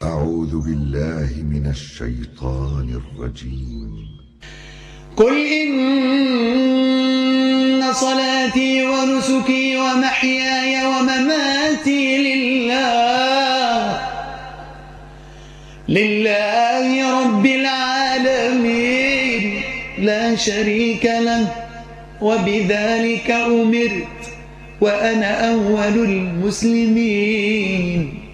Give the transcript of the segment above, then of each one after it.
أعوذ بالله من الشيطان الرجيم قل إن صلاتي ونسكي ومحياي ومماتي لله لله رب العالمين لا شريك له وبذلك أمرت وأنا أول المسلمين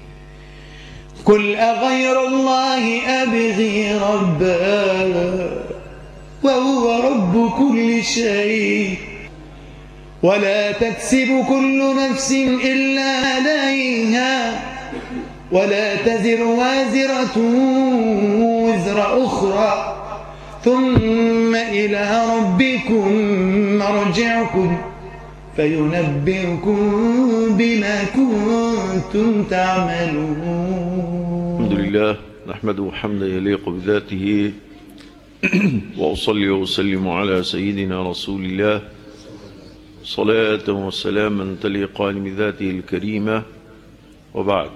قل أغير الله أبغي ربا وهو رب كل شيء ولا تكسب كل نفس إلا عليها ولا تزر وازرة وزر أخرى ثم إلى ربكم مرجعكم فينبئكم بما كنتم تعملون الحمد لله نحمده حمدا يليق بذاته وأصلي وأسلم على سيدنا رسول الله صلاة وسلاما تليقان بذاته الكريمة وبعد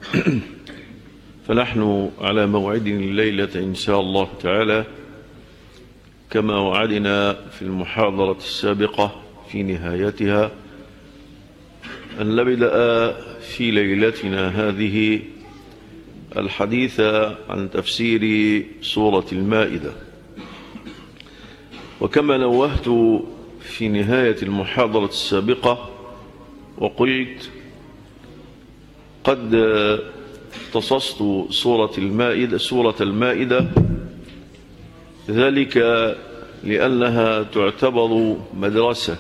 فنحن على موعد الليلة إن شاء الله تعالى كما وعدنا في المحاضرة السابقة في نهايتها أن نبدأ في ليلتنا هذه الحديث عن تفسير سورة المائدة وكما نوهت في نهاية المحاضرة السابقة وقلت قد اختصصت سورة المائدة سورة المائدة ذلك لأنها تعتبر مدرسة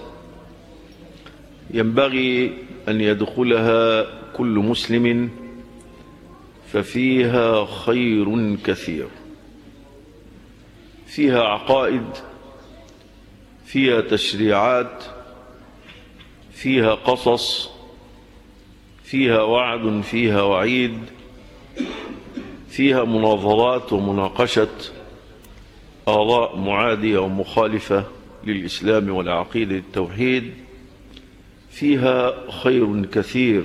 ينبغي أن يدخلها كل مسلم ففيها خير كثير فيها عقائد فيها تشريعات فيها قصص فيها وعد فيها وعيد فيها مناظرات ومناقشة آراء معادية ومخالفة للإسلام والعقيدة التوحيد فيها خير كثير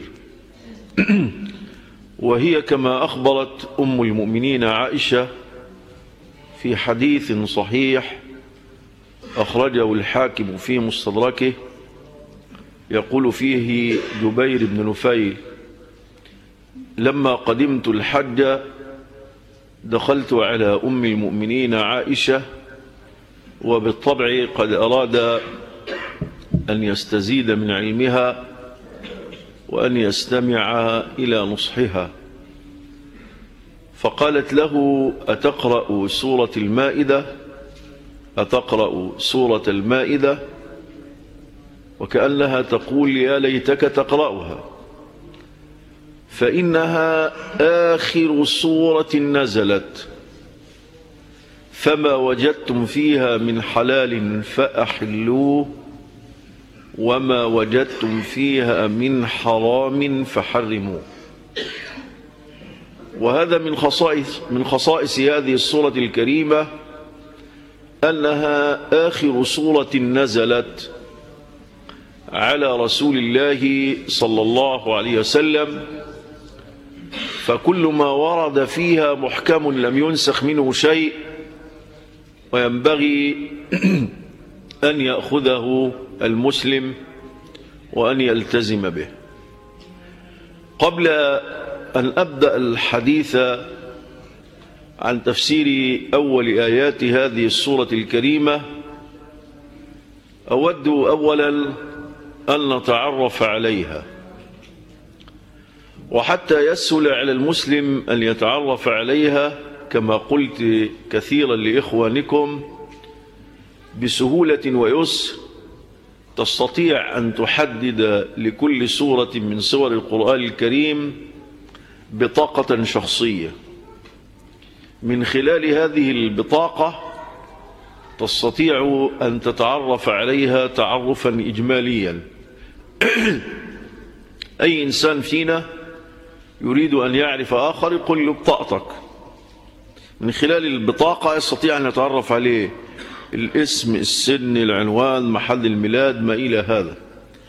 وهي كما أخبرت أم المؤمنين عائشة في حديث صحيح أخرجه الحاكم في مستدركه يقول فيه جبير بن نفيل لما قدمت الحج دخلت على أم المؤمنين عائشة وبالطبع قد أراد أن يستزيد من علمها وأن يستمع إلى نصحها فقالت له أتقرأ سورة المائدة أتقرأ سورة المائدة وكأنها تقول يا ليتك تقرأها فإنها آخر سورة نزلت فما وجدتم فيها من حلال فأحلوه وما وجدتم فيها من حرام فحرموه وهذا من خصائص من خصائص هذه السورة الكريمة أنها آخر سورة نزلت على رسول الله صلى الله عليه وسلم فكل ما ورد فيها محكم لم ينسخ منه شيء وينبغي أن يأخذه المسلم وأن يلتزم به قبل أن أبدأ الحديث عن تفسير أول آيات هذه السورة الكريمة أود أولا أن نتعرف عليها وحتى يسهل على المسلم أن يتعرف عليها كما قلت كثيرا لإخوانكم بسهولة ويسر تستطيع أن تحدد لكل سورة من سور القرآن الكريم بطاقة شخصية من خلال هذه البطاقة تستطيع أن تتعرف عليها تعرفا إجماليا أي إنسان فينا يريد أن يعرف آخر يقول له بطاقتك من خلال البطاقة يستطيع أن يتعرف عليه الاسم السن العنوان محل الميلاد ما إلى هذا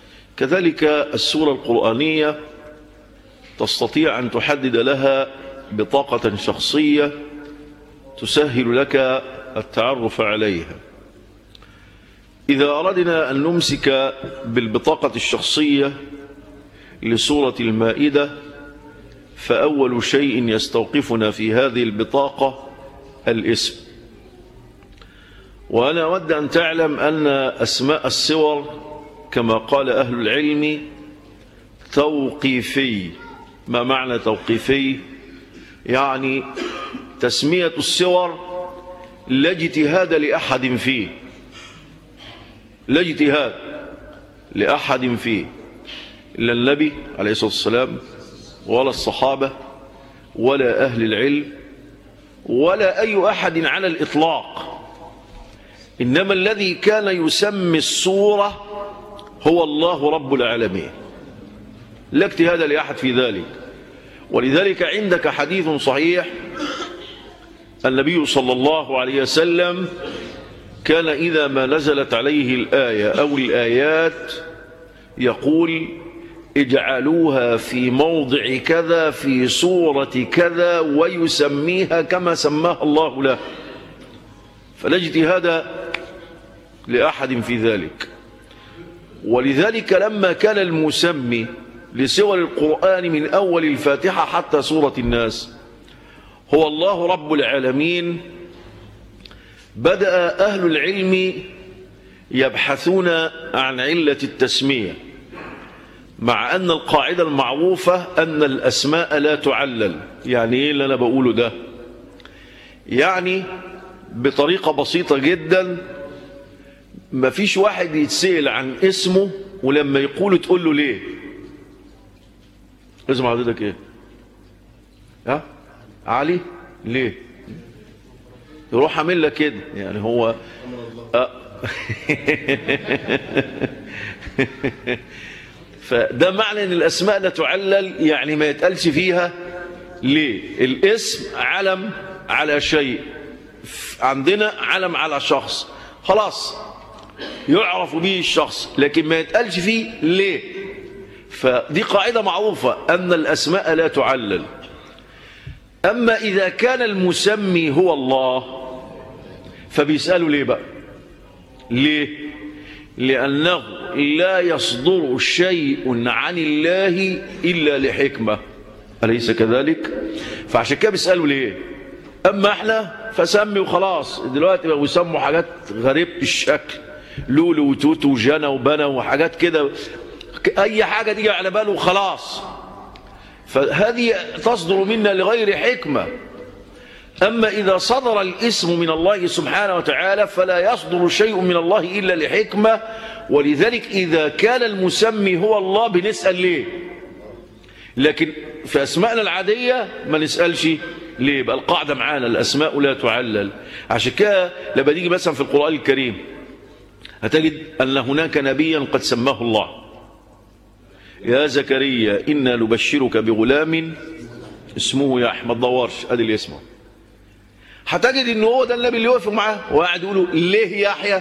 كذلك السورة القرآنية تستطيع أن تحدد لها بطاقة شخصية تسهل لك التعرف عليها إذا أردنا أن نمسك بالبطاقة الشخصية لسورة المائدة فأول شيء يستوقفنا في هذه البطاقة الاسم وأنا أود أن تعلم أن أسماء السور كما قال أهل العلم توقيفي ما معنى توقيفي يعني تسمية السور لا اجتهاد لأحد فيه لا اجتهاد لأحد فيه إلا النبي عليه الصلاة والسلام ولا الصحابة ولا أهل العلم ولا أي أحد على الإطلاق إنما الذي كان يسمي السورة هو الله رب العالمين لا اجتهاد لأحد في ذلك ولذلك عندك حديث صحيح النبي صلى الله عليه وسلم كان إذا ما نزلت عليه الآية أو الآيات يقول اجعلوها في موضع كذا في سورة كذا ويسميها كما سماها الله له فلا اجتهاد لأحد في ذلك ولذلك لما كان المسمي لسور القرآن من أول الفاتحة حتى سورة الناس هو الله رب العالمين بدأ أهل العلم يبحثون عن علة التسمية مع أن القاعدة المعروفة أن الأسماء لا تعلل يعني إيه اللي أنا بقوله ده يعني بطريقة بسيطة جدا ما فيش واحد يتسأل عن اسمه ولما يقول تقول له ليه اسم حضرتك ايه ها علي ليه يروح عامل لك كده يعني هو أه فده معنى ان الاسماء لا تعلل يعني ما يتقالش فيها ليه الاسم علم على شيء عندنا علم على شخص خلاص يعرف به الشخص لكن ما يتقالش فيه ليه فدي قاعدة معروفة أن الأسماء لا تعلل أما إذا كان المسمي هو الله فبيسألوا ليه بقى ليه لأنه لا يصدر شيء عن الله إلا لحكمة أليس كذلك فعشان كده بيسألوا ليه أما احنا فسمي وخلاص دلوقتي بقوا يسموا حاجات غريبة الشكل لولو وتوتو وجنى وبنا وحاجات كده أي حاجة تيجي على باله وخلاص فهذه تصدر منا لغير حكمة أما إذا صدر الاسم من الله سبحانه وتعالى فلا يصدر شيء من الله إلا لحكمة ولذلك إذا كان المسمي هو الله بنسأل ليه لكن في أسمائنا العادية ما نسألش ليه بقى القاعدة معانا الأسماء لا تعلل عشان كده لما تيجي مثلا في القرآن الكريم هتجد أن هناك نبيا قد سماه الله يا زكريا إنا نبشرك بغلام اسمه يا أحمد دورش أدي اللي اسمه هتجد ان هو ده النبي اللي وقف معاه وقاعد يقولوا ليه يحيى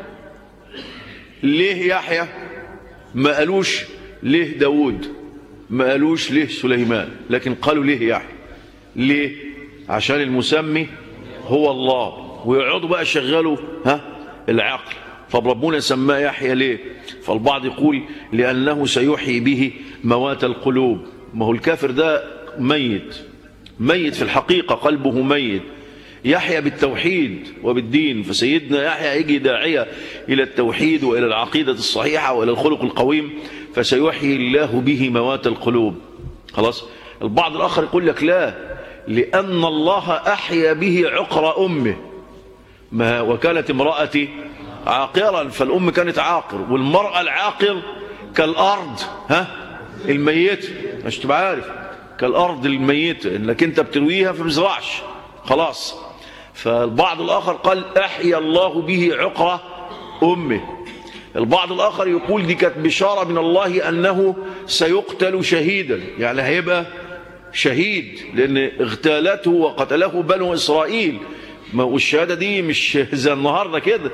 ليه يحيى ما قالوش ليه داود ما قالوش ليه سليمان لكن قالوا ليه يحيى ليه عشان المسمي هو الله ويقعدوا بقى يشغلوا ها العقل طب ربنا سماه يحيى ليه فالبعض يقول لأنه سيحيي به موات القلوب ما هو الكافر ده ميت ميت في الحقيقة قلبه ميت يحيى بالتوحيد وبالدين فسيدنا يحيى يجي داعية إلى التوحيد وإلى العقيدة الصحيحة وإلى الخلق القويم فسيحيي الله به موات القلوب خلاص البعض الآخر يقول لك لا لأن الله أحيا به عقر أمه ما وكانت امرأتي عاقرا فالأم كانت عاقر والمرأة العاقر كالأرض ها الميت مش تبقى عارف كالأرض الميتة إنك أنت بترويها فبزرعش خلاص فالبعض الآخر قال أحيا الله به عقرة أمه البعض الآخر يقول دي كانت بشارة من الله أنه سيقتل شهيدا يعني هيبقى شهيد لأن اغتالته وقتله بنو إسرائيل والشهادة دي مش زي النهاردة كده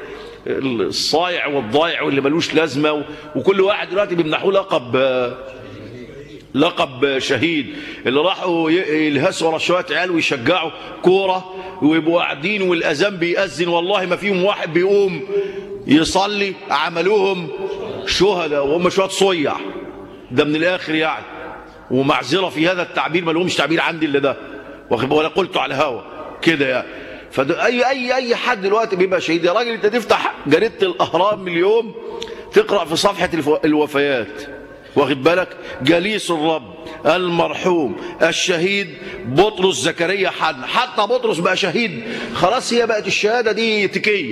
الصايع والضايع واللي ملوش لازمة وكل واحد دلوقتي بيمنحوه لقب لقب شهيد اللي راحوا ي- يلهسوا ورا شويه عيال ويشجعوا كوره ويبقوا قاعدين والاذان بيأذن والله ما فيهم واحد بيقوم يصلي عملوهم شهداء وهم شويه صيع ده من الاخر يعني ومعذره في هذا التعبير ما لهمش تعبير عندي الا ده واخد ولا قلته على الهوا كده يعني فده اي اي اي حد دلوقتي بيبقى شهيد يا راجل انت تفتح جريده الاهرام اليوم تقرا في صفحه الف- الوفيات واخد بالك جليس الرب المرحوم الشهيد بطرس زكريا حن حتى بطرس بقى شهيد خلاص هي بقت الشهاده دي تكيه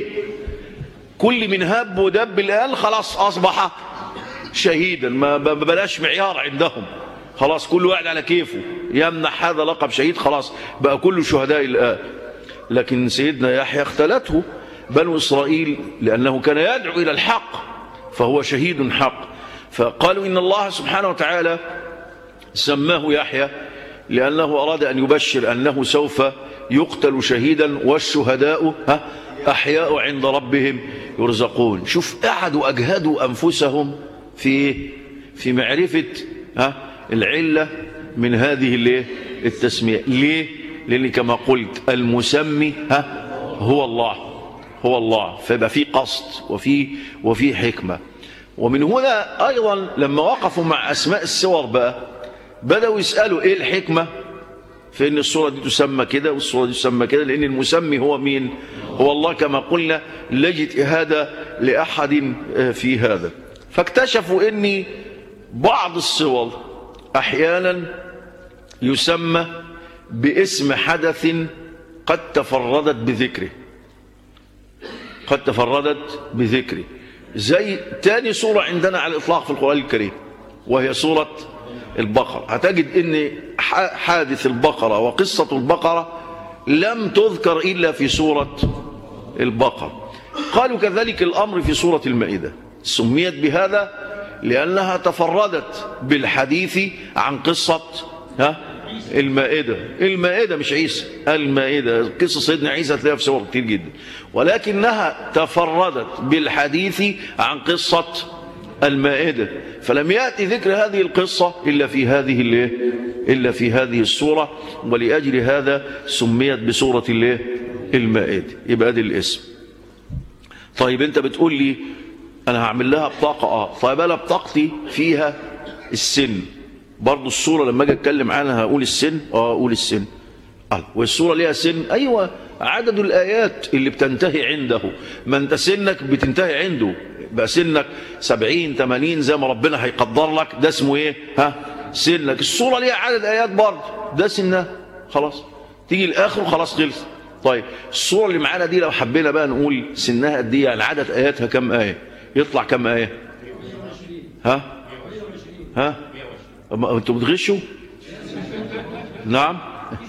كل من هب ودب الآن خلاص أصبح شهيدا ما ما بلاش معيار عندهم خلاص كل واحد على كيفه يمنح هذا لقب شهيد خلاص بقى كله شهداء الآن لكن سيدنا يحيى اختلته بنو إسرائيل لأنه كان يدعو إلى الحق فهو شهيد حق فقالوا إن الله سبحانه وتعالى سماه يحيى لأنه أراد أن يبشر أنه سوف يقتل شهيدا والشهداء ها أحياء عند ربهم يرزقون شوف قعدوا أجهدوا أنفسهم في في معرفة ها العلة من هذه الايه التسمية ليه لأن كما قلت المسمي ها هو الله هو الله فيبقى في قصد وفي وفي حكمة ومن هنا أيضا لما وقفوا مع أسماء السور بقى بدأوا يسألوا إيه الحكمة في ان الصورة دي تسمى كده والصورة دي تسمى كده لأن المسمي هو مين هو الله كما قلنا لا اجتهاد لأحد في هذا فاكتشفوا أن بعض الصور أحيانا يسمى باسم حدث قد تفردت بذكره قد تفردت بذكره زي تاني سورة عندنا على الإطلاق في القرآن الكريم وهي سورة البقرة هتجد ان حادث البقرة وقصة البقرة لم تذكر إلا في سورة البقرة قالوا كذلك الأمر في سورة المائدة سميت بهذا لأنها تفردت بالحديث عن قصة ها المائدة المائدة مش عيسى المائدة قصة سيدنا عيسى تلاقيها في سور كتير جدا ولكنها تفردت بالحديث عن قصة المائدة فلم يأتي ذكر هذه القصة إلا في هذه الايه إلا في هذه السورة ولأجل هذا سميت بسورة الايه المائدة يبقى دي الاسم طيب انت بتقول لي انا هعمل لها بطاقة اه طيب انا بطاقتي فيها السن برضو الصورة لما اجي اتكلم عنها هقول السن اه اقول السن آه. والصورة ليها سن ايوه عدد الايات اللي بتنتهي عنده ما انت سنك بتنتهي عنده بقى سنك سبعين تمانين زي ما ربنا هيقدر لك ده اسمه ايه ها سنك الصورة ليها عدد ايات برضه ده سنها خلاص تيجي الاخر وخلاص خلص طيب الصورة اللي معانا دي لو حبينا بقى نقول سنها قد ايه يعني عدد اياتها كم ايه يطلع كم ايه ها ها انتوا بتغشوا نعم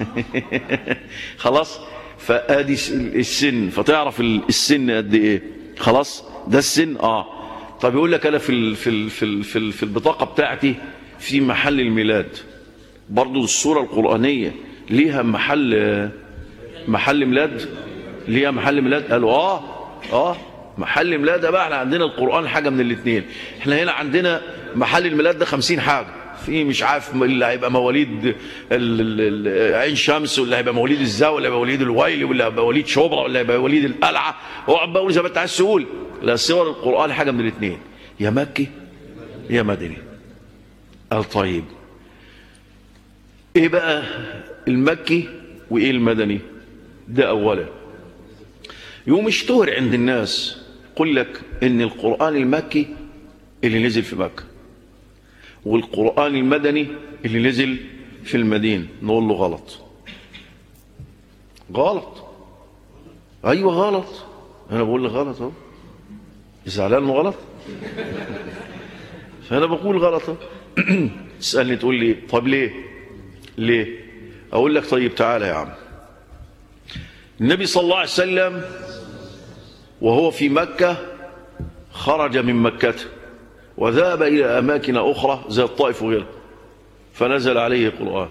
خلاص فادي السن فتعرف السن قد ايه خلاص ده السن اه طب يقول لك انا في ال في ال في ال في, ال في البطاقه بتاعتي في محل الميلاد برضو الصوره القرانيه ليها محل محل ميلاد ليها محل ميلاد قالوا اه اه محل ميلاد بقى احنا عندنا القران حاجه من الاثنين احنا هنا عندنا محل الميلاد ده خمسين حاجه في مش عارف اللي هيبقى مواليد عين شمس واللي هيبقى مواليد الزاويه واللي هيبقى مواليد الويل واللي هيبقى مواليد شبرا واللي هيبقى مواليد القلعه اقعد بقول زي ما انت عايز تقول لا صور القران حاجه من الاثنين يا مكي يا مدني قال طيب ايه بقى المكي وايه المدني ده اولا يوم اشتهر عند الناس يقول لك ان القران المكي اللي نزل في مكه والقرآن المدني اللي نزل في المدينة نقول له غلط غلط أيوة غلط أنا بقول لك غلط أهو زعلان انه غلط فأنا بقول غلط أهو تسألني تقول لي طب ليه ليه أقول لك طيب تعالى يا عم النبي صلى الله عليه وسلم وهو في مكة خرج من مكة وذهب إلى أماكن أخرى زي الطائف وغيرها فنزل عليه قرآن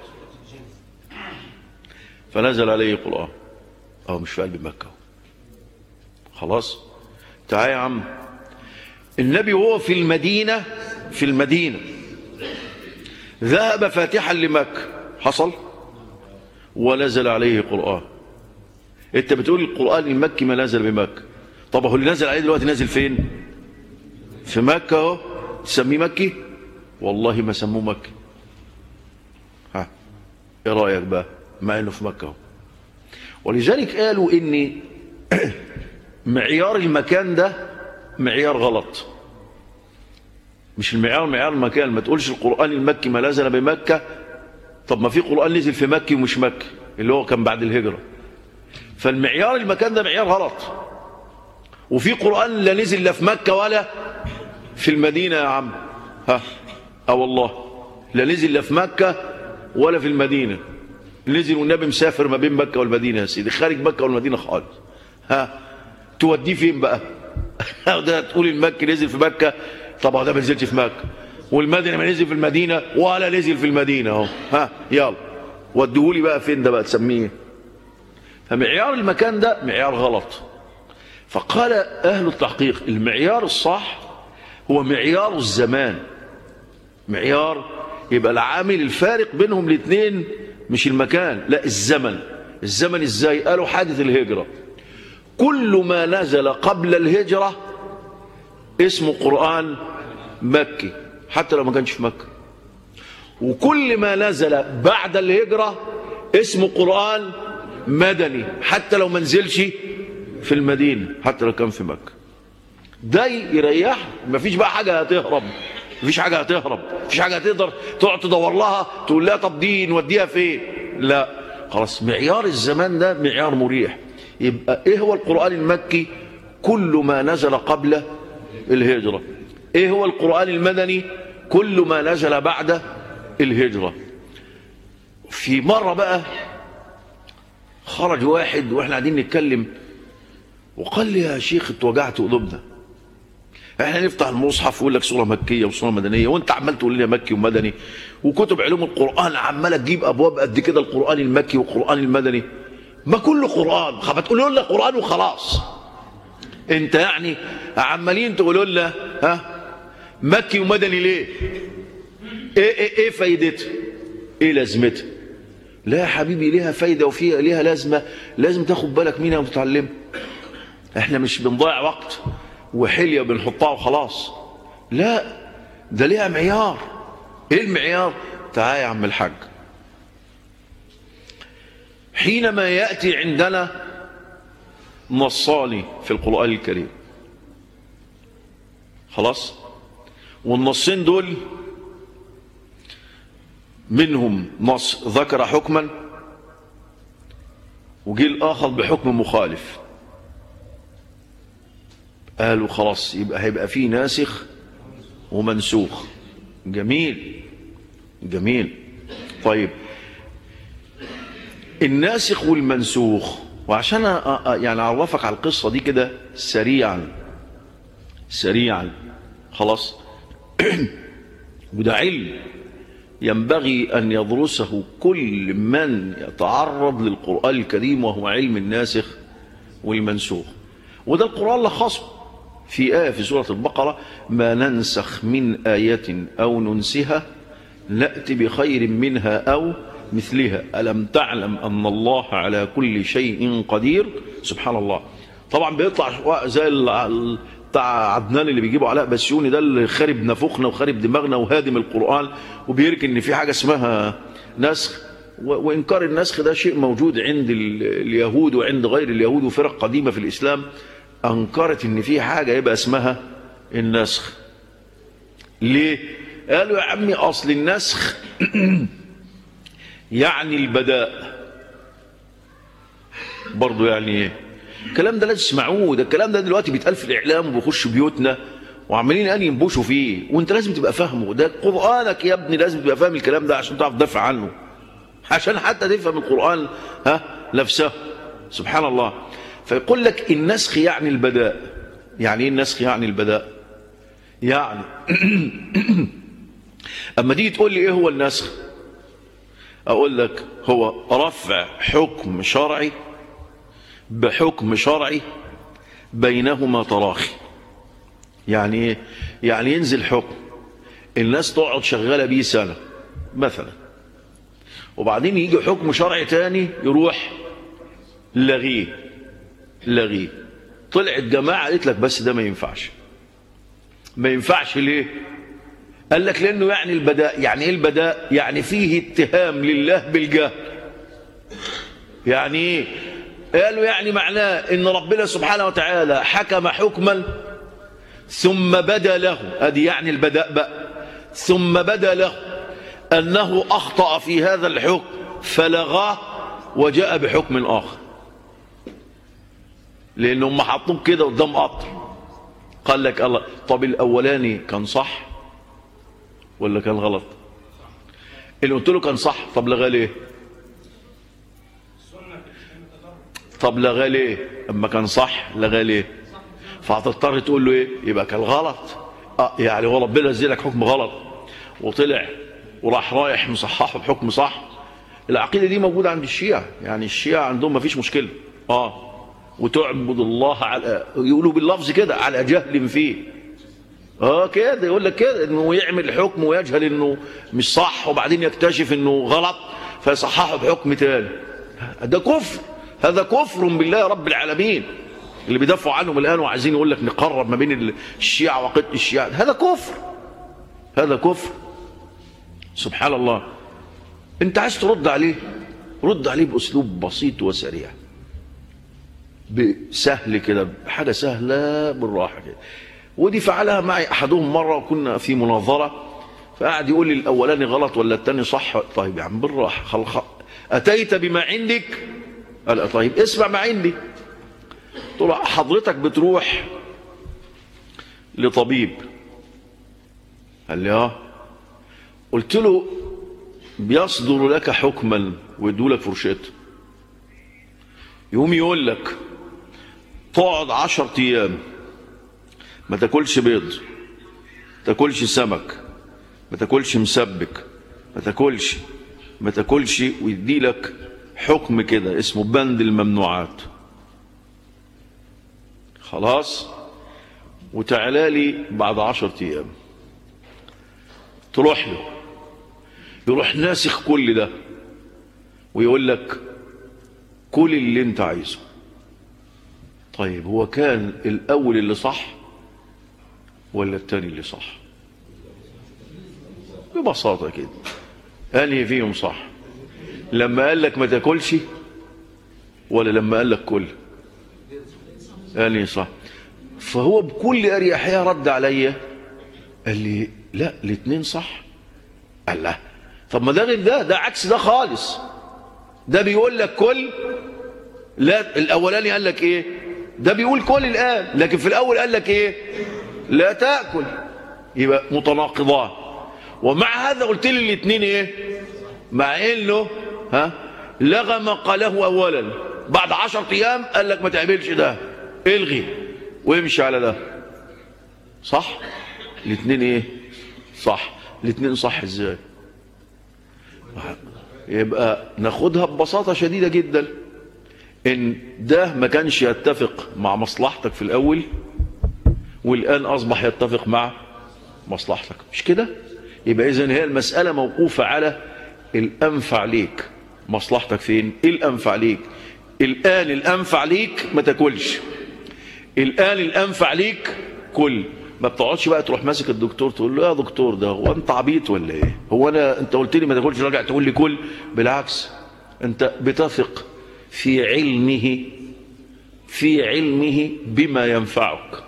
فنزل عليه قرآن أو مش في قلب مكة خلاص تعال يا عم النبي وهو في المدينة في المدينة ذهب فاتحا لمكة حصل ونزل عليه قرآن انت بتقول القرآن المكي ما نزل بمكة طب هو اللي نزل عليه دلوقتي نازل فين في مكة اهو تسميه مكي والله ما سموه مكي ها ايه رأيك بقى مع انه في مكة اهو ولذلك قالوا ان معيار المكان ده معيار غلط مش المعيار معيار المكان ما تقولش القرآن المكي ما نزل بمكة طب ما في قرآن نزل في مكي ومش مكي اللي هو كان بعد الهجرة فالمعيار المكان ده معيار غلط وفي قرآن لا نزل لا في مكة ولا في المدينة يا عم ها اه والله لا نزل لا في مكة ولا في المدينة نزل والنبي مسافر ما بين مكة والمدينة يا سيدي خارج مكة والمدينة خالص ها توديه فين بقى ده تقول المكي نزل في مكة طبعا ده ما نزلش في مكة والمدينة ما نزل في المدينة ولا نزل في المدينة اهو ها يلا وديهولي بقى فين ده بقى تسميه فمعيار المكان ده معيار غلط فقال أهل التحقيق المعيار الصح هو معيار الزمان معيار يبقى العامل الفارق بينهم الاثنين مش المكان لا الزمن الزمن ازاي قالوا حادث الهجرة كل ما نزل قبل الهجرة اسمه قرآن مكي حتى لو ما كانش في مكة وكل ما نزل بعد الهجرة اسمه قرآن مدني حتى لو ما نزلش في المدينة حتى لو كان في مكة ده يريح مفيش بقى حاجة هتهرب مفيش حاجة هتهرب مفيش حاجة هتقدر تقعد تدور لها تقول لها طب دي نوديها فين لا خلاص معيار الزمان ده معيار مريح يبقى ايه هو القرآن المكي كل ما نزل قبل الهجرة ايه هو القرآن المدني كل ما نزل بعد الهجرة في مرة بقى خرج واحد واحنا قاعدين نتكلم وقال لي يا شيخ اتوجعت قلوبنا احنا نفتح المصحف ويقول لك سوره مكيه وسوره مدنيه وانت عمال تقول لي مكي ومدني وكتب علوم القران عماله تجيب ابواب قد كده القران المكي والقران المدني ما كله قران خب تقولوا لنا قران وخلاص انت يعني عمالين تقولوا لنا ها مكي ومدني ليه ايه ايه, إيه فايدتها ايه لازمتها لا يا حبيبي ليها فايده وفيها ليها لازمه لازم تاخد بالك منها وتتعلمها احنا مش بنضيع وقت وحليه بنحطها وخلاص لا ده ليها معيار ايه المعيار تعال يا عم الحاج حينما ياتي عندنا نصاني في القران الكريم خلاص والنصين دول منهم نص ذكر حكما وجي الاخر بحكم مخالف قالوا خلاص يبقى هيبقى فيه ناسخ ومنسوخ جميل جميل طيب الناسخ والمنسوخ وعشان يعني اعرفك على القصه دي كده سريعا سريعا خلاص وده علم ينبغي ان يدرسه كل من يتعرض للقران الكريم وهو علم الناسخ والمنسوخ وده القران لخصه في آية في سورة البقرة ما ننسخ من آية أو ننسها نأتي بخير منها أو مثلها ألم تعلم أن الله على كل شيء قدير سبحان الله طبعا بيطلع زي بتاع عدنان اللي بيجيبوا علاء بسيوني ده اللي خارب نافوخنا وخارب دماغنا وهادم القرآن وبيركن ان في حاجة اسمها نسخ وإنكار النسخ ده شيء موجود عند اليهود وعند غير اليهود وفرق قديمة في الإسلام أنكرت إن في حاجة يبقى اسمها النسخ ليه؟ قالوا يا عمي أصل النسخ يعني البداء برضو يعني ايه الكلام ده لازم تسمعوه ده الكلام ده دلوقتي بيتقال في الإعلام وبيخش بيوتنا وعمالين قال ينبوشوا فيه وانت لازم تبقى فاهمه ده قرآنك يا ابني لازم تبقى فاهم الكلام ده عشان تعرف تدافع عنه عشان حتى تفهم القرآن ها نفسه سبحان الله فيقول لك النسخ يعني البداء يعني ايه النسخ يعني البداء يعني اما تيجي تقول لي ايه هو النسخ اقول لك هو رفع حكم شرعي بحكم شرعي بينهما تراخي يعني ايه يعني ينزل حكم الناس تقعد شغاله بيه سنه مثلا وبعدين يجي حكم شرعي تاني يروح لغيه لغيه طلعت جماعة قالت لك بس ده ما ينفعش ما ينفعش ليه قال لك لأنه يعني البداء يعني إيه البداء يعني فيه اتهام لله بالجهل يعني إيه قالوا يعني معناه إن ربنا سبحانه وتعالى حكم حكما ثم بدا له ادي يعني البداء بقى ثم بدا له انه اخطا في هذا الحكم فلغاه وجاء بحكم اخر لانهم حطوه كده قدام قطر قال لك الله طب الاولاني كان صح ولا كان غلط اللي قلت له كان صح طب لغاه ليه طب لغاه ليه اما كان صح لغاه ليه فهتضطر تقول له ايه يبقى كان غلط اه يعني هو ربنا نزل لك حكم غلط وطلع وراح رايح مصححه بحكم صح العقيده دي موجوده عند الشيعة يعني الشيعة عندهم ما فيش مشكله اه وتعبد الله على يقولوا باللفظ كده على جهل فيه اه كده يقول لك كده انه يعمل حكم ويجهل انه مش صح وبعدين يكتشف انه غلط فيصححه بحكم تاني ده كفر هذا كفر بالله رب العالمين اللي بيدافعوا عنهم الان وعايزين يقول لك نقرب ما بين الشيعة وعقيده الشيعة هذا كفر هذا كفر سبحان الله انت عايز ترد عليه رد عليه باسلوب بسيط وسريع بسهل كده حاجه سهله بالراحه كده ودي فعلها معي احدهم مره وكنا في مناظره فقعد يقول لي الاولاني غلط ولا الثاني صح طيب يا عم بالراحه خلق اتيت بما عندك قال طيب اسمع ما عندي قلت له حضرتك بتروح لطبيب قال لي اه قلت له بيصدر لك حكما ويدوا لك فرشته يقوم يقول لك تقعد عشر ايام ما تاكلش بيض ما تاكلش سمك ما تاكلش مسبك ما تاكلش ما تاكلش ويدي لك حكم كده اسمه بند الممنوعات خلاص وتعالى لي بعد عشر ايام تروح له يروح ناسخ كل ده ويقول لك كل اللي انت عايزه طيب هو كان الاول اللي صح ولا التاني اللي صح ببساطة كده انهي فيهم صح لما قال لك ما تاكلش ولا لما قال لك كل انهي صح فهو بكل اريحيه رد عليا قال لي لا الاثنين صح قال لا طب ما ده غير ده ده عكس ده خالص ده بيقول لك كل لا الاولاني قال لك ايه ده بيقول كل الان لكن في الاول قال لك ايه لا تاكل يبقى متناقضان ومع هذا قلت لي الاثنين ايه مع انه ها لغى ما قاله اولا بعد عشر ايام قال لك ما تعملش ده الغي وامشي على ده صح الاثنين ايه صح الاثنين صح ازاي يبقى ناخدها ببساطة شديدة جدا ان ده ما كانش يتفق مع مصلحتك في الاول والان اصبح يتفق مع مصلحتك مش كده يبقى اذا هي المسألة موقوفة على الانفع ليك مصلحتك فين ايه الانفع ليك الان الانفع ليك ما تاكلش الان الانفع ليك كل ما بتقعدش بقى تروح ماسك الدكتور تقول له يا دكتور ده هو انت عبيط ولا ايه هو انا انت قلت لي ما تاكلش راجع تقول لي كل بالعكس انت بتثق في علمه في علمه بما ينفعك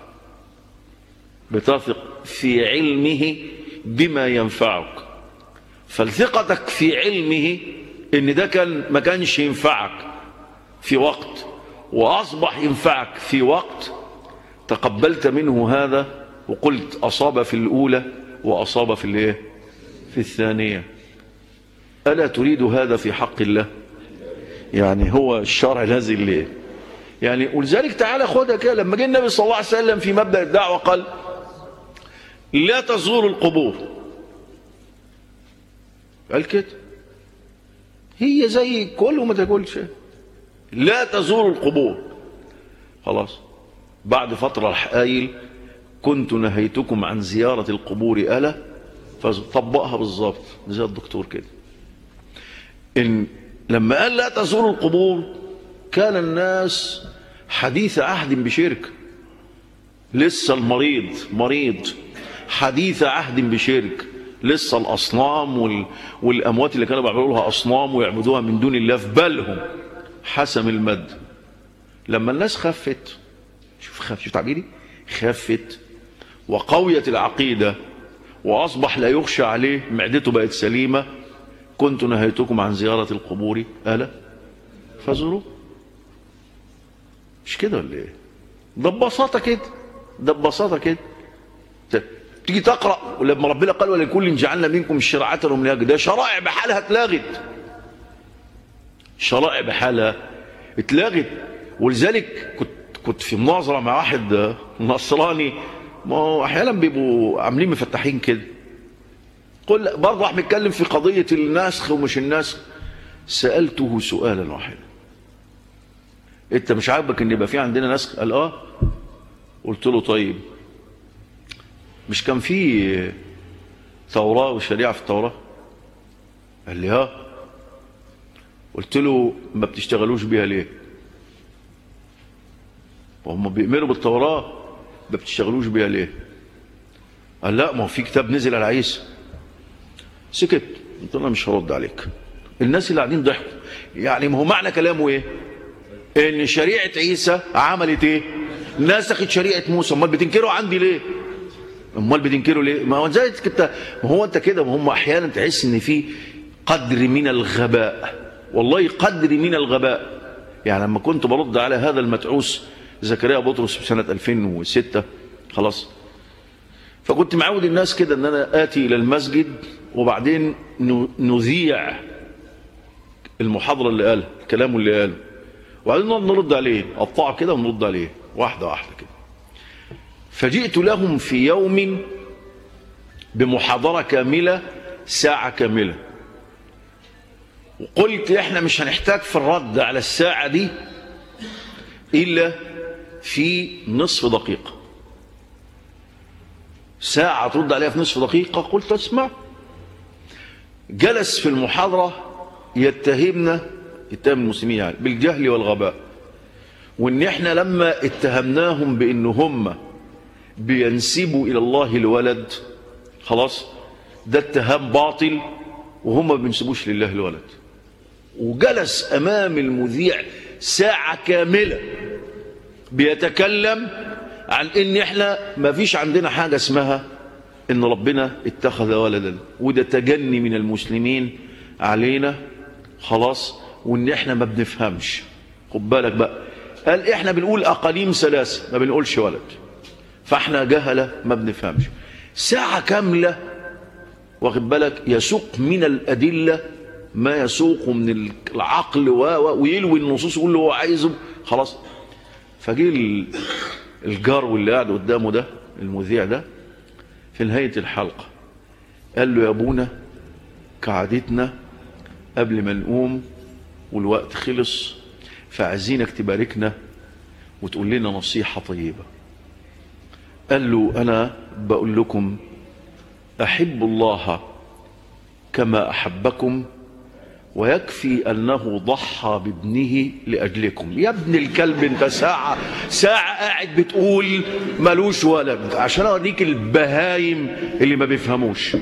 بتثق في علمه بما ينفعك فلثقتك في علمه ان ده كان ما كانش ينفعك في وقت واصبح ينفعك في وقت تقبلت منه هذا وقلت أصاب في الأولى وأصاب في الايه في الثانية ألا تريد هذا في حق الله يعني هو الشرع لازم ليه يعني ولذلك تعالى خدها كده لما جه النبي صلى الله عليه وسلم في مبدأ الدعوة قال لا تزوروا القبور قال كده هي زي كل وما تاكلش لا تزوروا القبور خلاص بعد فترة راح قايل كنت نهيتكم عن زيارة القبور ألا فطبقها بالظبط زي الدكتور كده إن لما قال لا تزوروا القبور كان الناس حديث عهد بشرك لسه المريض مريض حديث عهد بشرك لسه الأصنام وال... والأموات اللي كانوا بيعملوا لها أصنام ويعبدوها من دون الله في بالهم حسم المد لما الناس خفت شوف خف شوف تعبيري خفت وقويت العقيدة وأصبح لا يخشى عليه معدته بقت سليمة كنت نهيتكم عن زيارة القبور ألا فزوروا مش كده ولا ايه ده ببساطة كده ده ببساطة كده ت- تيجي تقرأ ولما ربنا قال ولكل جعلنا منكم شرعة ومنهاجا ده شرائع بحالها اتلغت شرائع بحالها اتلغت ولذلك كنت كنت في مناظرة مع واحد نصراني ما هو احيانا بيبقوا عاملين مفتحين كده قل برضه راح بيتكلم في قضية النسخ ومش النسخ سألته سؤالا واحدا انت مش عاجبك ان يبقى في عندنا نسخ قال اه قلت له طيب مش كان في توراة وشريعة في التوراة قال لي ها قلت له ما بتشتغلوش بيها ليه وهم بيؤمنوا بالتوراة ما بتشتغلوش بيها ليه قال لا ما هو في كتاب نزل على عيسى سكت قلت له انا مش هرد عليك الناس اللي قاعدين ضحكوا يعني ما هو معنى كلامه ايه ان شريعه عيسى عملت ايه نسخت شريعه موسى امال بتنكروا عندي ليه امال بتنكروا ليه ما هو زي انت ما هو انت كده ما هم احيانا تحس ان في قدر من الغباء والله قدر من الغباء يعني لما كنت برد على هذا المتعوس زكريا بطرس في سنه 2006 خلاص فكنت معود الناس كده ان انا اتي الى المسجد وبعدين ن- نذيع المحاضره اللي قالها الكلام اللي قاله وبعدين نقعد نرد عليه قطعه كده ونرد عليه واحده واحده كده فجئت لهم في يوم بمحاضره كامله ساعه كامله وقلت احنا مش هنحتاج في الرد على الساعه دي الا في نصف دقيقه ساعة ترد عليها في نصف دقيقة قلت اسمع جلس في المحاضرة يتهمنا يتهم المسلمين يعني بالجهل والغباء وان احنا لما اتهمناهم بان هم بينسبوا الى الله الولد خلاص ده اتهام باطل وهم ما بينسبوش لله الولد وجلس امام المذيع ساعة كاملة بيتكلم عن ان احنا ما فيش عندنا حاجة اسمها ان ربنا اتخذ ولدا وده تجني من المسلمين علينا خلاص وان احنا ما بنفهمش خد بالك بقى قال احنا بنقول اقاليم ثلاثة ما بنقولش ولد فاحنا جهلة ما بنفهمش ساعة كاملة واخد بالك يسوق من الأدلة ما يسوق من العقل و... و- ويلوي النصوص يقول له هو عايزه خلاص فجه ال- الجار اللي قاعد قدامه ده المذيع ده في نهاية الحلقة قال له يا ابونا كعادتنا قبل ما نقوم والوقت خلص فعايزينك تباركنا وتقول لنا نصيحة طيبة قال له أنا بقول لكم أحب الله كما أحبكم ويكفي أنه ضحى بابنه لأجلكم يا ابن الكلب انت ساعة ساعة قاعد بتقول ملوش ولد عشان أوريك البهايم اللي ما بيفهموش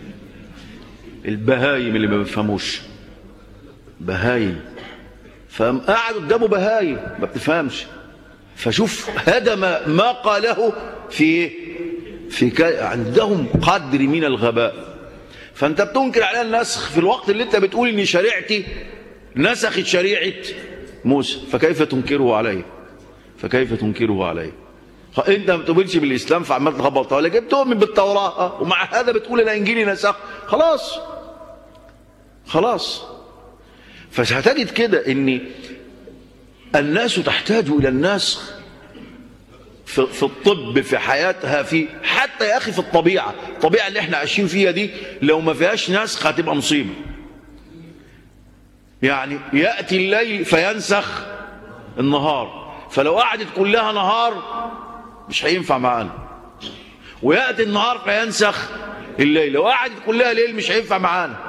البهايم اللي ما بيفهموش بهايم فقام قاعد قدامه بهايم ما بتفهمش فشوف هدم ما قاله في إيه؟ في ك... عندهم قدر من الغباء فانت بتنكر عليها النسخ في الوقت اللي انت بتقول ان شريعتي نسخت شريعه موسى فكيف تنكره عليه فكيف تنكره عليه خ- انت ما بتؤمنش بالاسلام فعمال تخبط ولا جبت تؤمن بالتوراه آه، ومع هذا بتقول الانجيل نسخ خلاص خلاص فهتجد كده ان الناس تحتاج الى النسخ في, في الطب في حياتها في حتى يا اخي في الطبيعه الطبيعه اللي احنا عايشين فيها دي لو ما فيهاش نسخ هتبقى مصيبه يعني ياتي الليل فينسخ النهار فلو قعدت كلها نهار مش هينفع معانا وياتي النهار فينسخ الليلة وقعدت كلها ليل مش هينفع معانا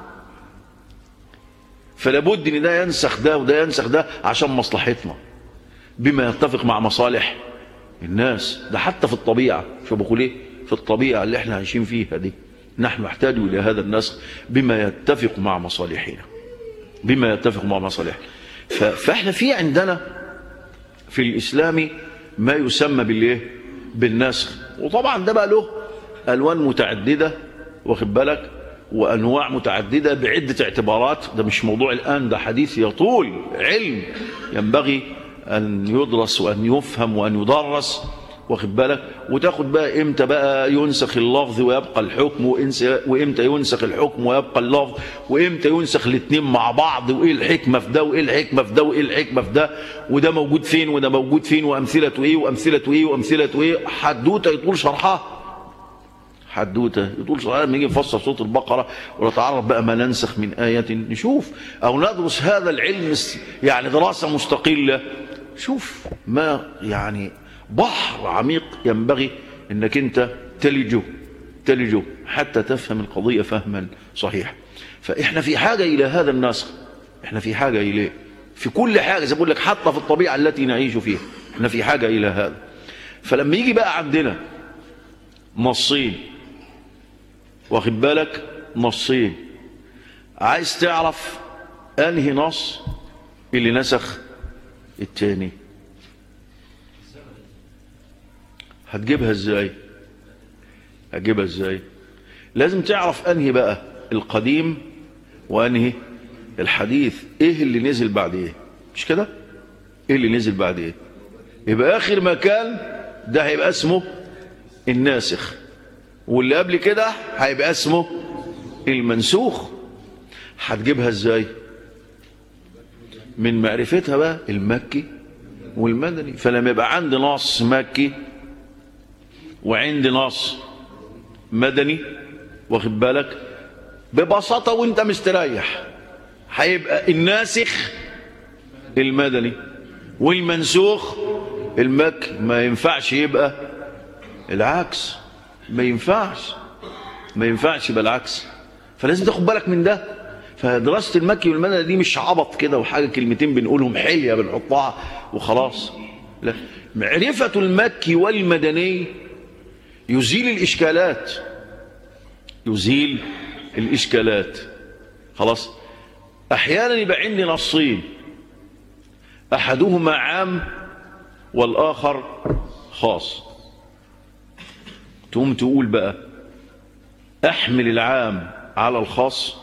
فلا بد ان ده ينسخ ده وده ينسخ ده عشان مصلحتنا بما يتفق مع مصالح الناس ده حتى في الطبيعة شو بقول ايه في الطبيعة اللي احنا عايشين فيها دي نحن نحتاج الى هذا النسخ بما يتفق مع مصالحنا بما يتفق مع مصالحنا ف- فاحنا في عندنا في الاسلام ما يسمى بالايه بالنسخ وطبعا ده بقى له الوان متعدده واخد بالك وانواع متعدده بعده اعتبارات ده مش موضوع الان ده حديث يطول علم ينبغي ان يدرس وان يفهم وان يدرس واخد بالك وتاخد بقى امتى بقى ينسخ اللفظ ويبقى الحكم وإنس- وامتى ينسخ الحكم ويبقى اللفظ وامتى ينسخ الاثنين مع بعض وايه الحكمه في ده وايه الحكمه في ده وايه الحكمه في ده وده موجود فين وده موجود فين وامثلته ايه وامثلته ايه وامثلته ايه حدوته يطول شرحها حدوته يطول شرحها لما يجي نفسر سوره البقره ونتعرف بقى ما ننسخ من ايه نشوف او ندرس هذا العلم يعني دراسه مستقله شوف ما يعني بحر عميق ينبغي انك انت تلجه تلجه حتى تفهم القضيه فهما صحيحا فاحنا في حاجه الى هذا النسخ احنا في حاجه اليه في كل حاجه زي ما بقول لك حتى في الطبيعه التي نعيش فيها احنا في حاجه الى هذا فلما يجي بقى عندنا نصين واخد بالك نصين عايز تعرف انهي نص اللي نسخ التاني هتجيبها ازاي هتجيبها ازاي لازم تعرف انهي بقى القديم وانهي الحديث ايه اللي نزل بعد ايه مش كده ايه اللي نزل بعد ايه يبقى اخر مكان ده هيبقى اسمه الناسخ واللي قبل كده هيبقى اسمه المنسوخ هتجيبها ازاي من معرفتها بقى المكي والمدني فلما يبقى عندي نص مكي وعندي نص مدني واخد بالك ببساطة وانت مستريح هيبقى الناسخ المدني والمنسوخ المكي ما ينفعش يبقى العكس ما ينفعش ما ينفعش يبقى العكس فلازم تاخد بالك من ده فدراسة المكي والمدني دي مش عبط كده وحاجة كلمتين بنقولهم حلية بنحطها وخلاص لا معرفة المكي والمدني يزيل الإشكالات يزيل الإشكالات خلاص أحيانا يبقى عندي نصين أحدهما عام والآخر خاص تقوم تقول بقى احمل العام على الخاص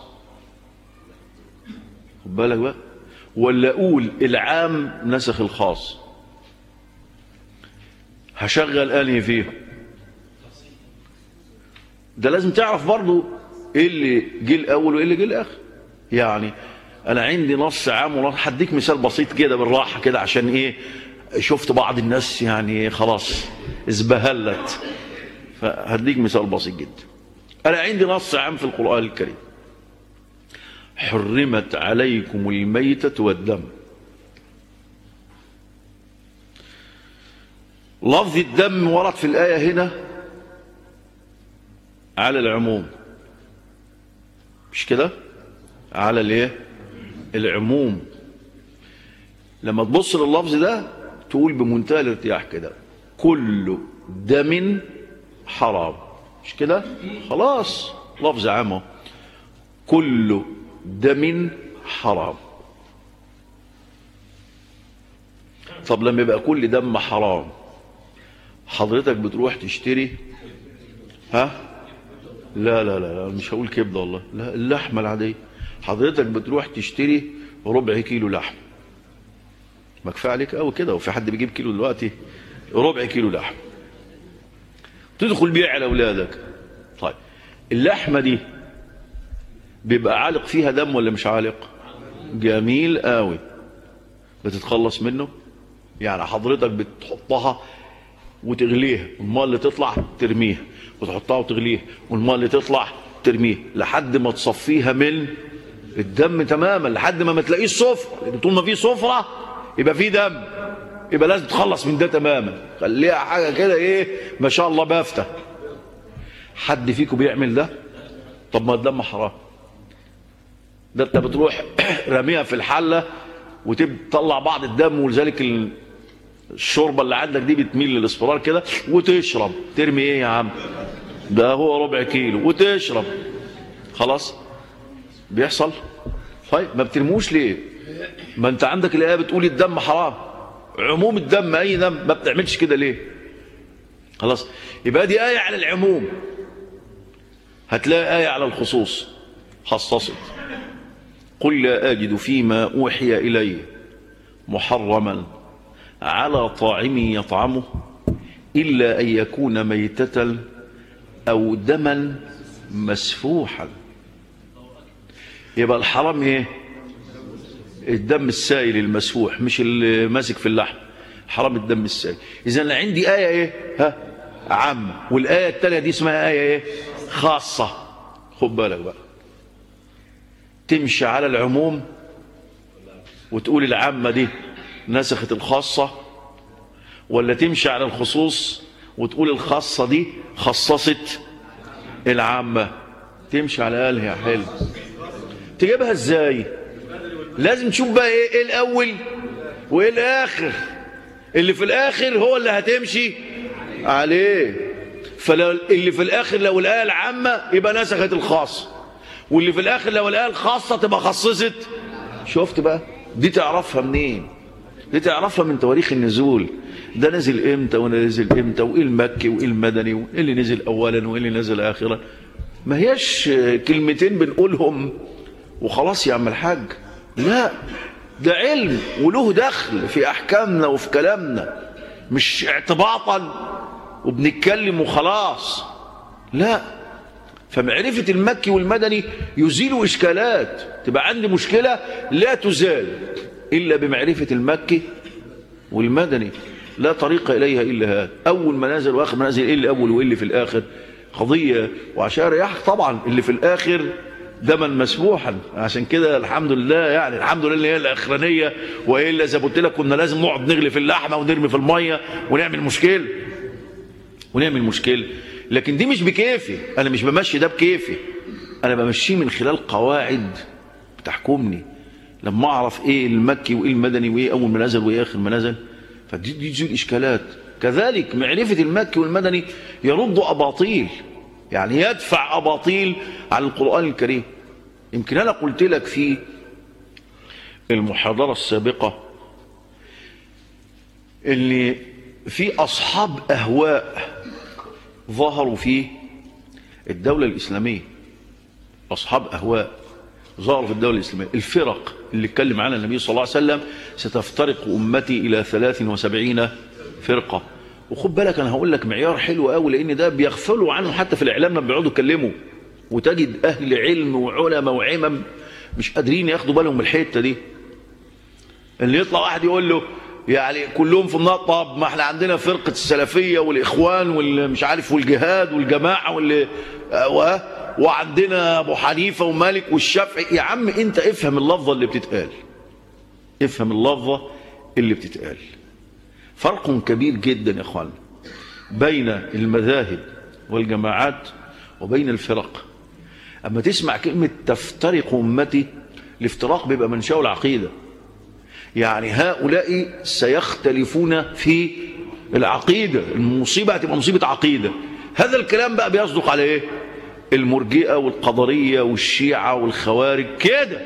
خد بالك بقى ولا اقول العام نسخ الخاص هشغل انهي فيه ده لازم تعرف برضو ايه اللي جه الاول وايه اللي جه الاخر يعني انا عندي نص عام ونص هديك مثال بسيط كده بالراحه كده عشان ايه شفت بعض الناس يعني خلاص ازبهلت فهديك مثال بسيط جدا أنا عندي نص عام في القرآن الكريم حرمت عليكم الميتة والدم لفظ الدم ورد في الآية هنا على العموم مش كده على الايه العموم لما تبص لللفظ ده تقول بمنتهى الارتياح كده كل دم حرام مش كده خلاص لفظ عام اهو. كل دم حرام طب لما يبقى كل دم حرام حضرتك بتروح تشتري ها لا لا لا, لا مش هقول كبده والله لا اللحمه العاديه حضرتك بتروح تشتري ربع كيلو لحم ما كفايه عليك قوي كده وفي حد بيجيب كيلو دلوقتي ربع كيلو لحم تدخل بيها على اولادك طيب اللحمه دي بيبقى عالق فيها دم ولا مش عالق جميل قوي بتتخلص منه يعني حضرتك بتحطها وتغليها والماء اللي تطلع ترميها وتحطها وتغليها والماء اللي تطلع ترميها لحد ما تصفيها من الدم تماما لحد ما ما تلاقيش صفر لان طول ما في صفرة يبقى في دم يبقى لازم تخلص من ده تماما خليها حاجة كده ايه ما شاء الله بافتة حد فيكم بيعمل ده طب ما الدم حرام ده انت بتروح راميها في الحله وتطلع بعض الدم ولذلك ال- الشوربه اللي عندك دي بتميل للاصفرار كده وتشرب ترمي ايه يا عم ده هو ربع كيلو وتشرب خلاص بيحصل طيب ما بترموش ليه ما انت عندك الايه بتقول الدم حرام عموم الدم اي دم ما بتعملش كده ليه خلاص يبقى دي ايه على العموم هتلاقي ايه على الخصوص خصصت قل لا اجد فيما اوحي الي محرما على طاعم يطعمه الا ان يكون ميته او دما مسفوحا يبقى الحرام ايه الدم السائل المسفوح مش اللي ماسك في اللحم حرام الدم السائل اذا أنا عندي ايه ايه ها عامه والايه التاليه دي اسمها ايه ايه خاصه خد بالك بقى تمشي على العموم وتقول العامه دي نسخت الخاصه ولا تمشي على الخصوص وتقول الخاصه دي خصصت العامه تمشي على الاقل يا حلو تجيبها ازاي لازم تشوف بقى ايه, إيه الاول وايه الاخر اللي في الاخر هو اللي هتمشي عليه فلو اللي في الاخر لو الايه العامه يبقى نسخت الخاص واللي في الاخر لو الايه الخاصه تبقى خصصت شفت بقى دي تعرفها منين دي تعرفها من تواريخ النزول ده نزل امتى وده نزل امتى وايه المكي وايه المدني وايه اللي نزل اولا وايه اللي نزل اخرا ما هياش كلمتين بنقولهم وخلاص يا عم الحاج لا ده علم وله دخل في احكامنا وفي كلامنا مش اعتباطا وبنتكلم وخلاص لا فمعرفة المكي والمدني يزيل إشكالات تبقى عندي مشكلة لا تزال إلا بمعرفة المكي والمدني لا طريق إليها إلا هذا أول منازل وآخر منازل إيه اللي أول وإيه اللي في الآخر قضية وعشان رياح طبعا اللي في الآخر دما مسبوحا عشان كده الحمد لله يعني الحمد لله اللي هي الاخرانيه والا زي ما قلت لك كنا لازم نقعد نغلي في اللحمه ونرمي في الميه ونعمل مشكله ونعمل مشكله لكن دي مش بكيفي انا مش بمشي ده بكيفي انا بمشيه من خلال قواعد بتحكمني لما اعرف ايه المكي وايه المدني وايه اول منازل وايه اخر منازل فدي دي تزيل اشكالات كذلك معرفه المكي والمدني يرد اباطيل يعني يدفع اباطيل على القران الكريم يمكن انا قلت لك في المحاضره السابقه اللي في اصحاب اهواء ظهروا في الدوله الاسلاميه اصحاب اهواء ظهروا في الدوله الاسلاميه الفرق اللي اتكلم عنها النبي صلى الله عليه وسلم ستفترق امتي الى 73 فرقه وخد بالك انا هقول لك معيار حلو قوي لان ده بيغفلوا عنه حتى في الاعلام لما بيقعدوا يتكلموا وتجد اهل علم وعلماء وعمم مش قادرين ياخدوا بالهم من الحته دي اللي يطلع واحد يقول له يعني كلهم في النار طب ما احنا عندنا فرقه السلفيه والاخوان والمش عارف والجهاد والجماعه واللي و... وعندنا ابو حنيفه ومالك والشافعي يا عم انت افهم اللفظه اللي بتتقال افهم اللفظه اللي بتتقال فرق كبير جدا يا اخوان بين المذاهب والجماعات وبين الفرق اما تسمع كلمه تفترق امتي الافتراق بيبقى منشأه العقيده يعني هؤلاء سيختلفون في العقيده المصيبه هتبقى مصيبه عقيده هذا الكلام بقى بيصدق على ايه المرجئه والقدريه والشيعه والخوارج كده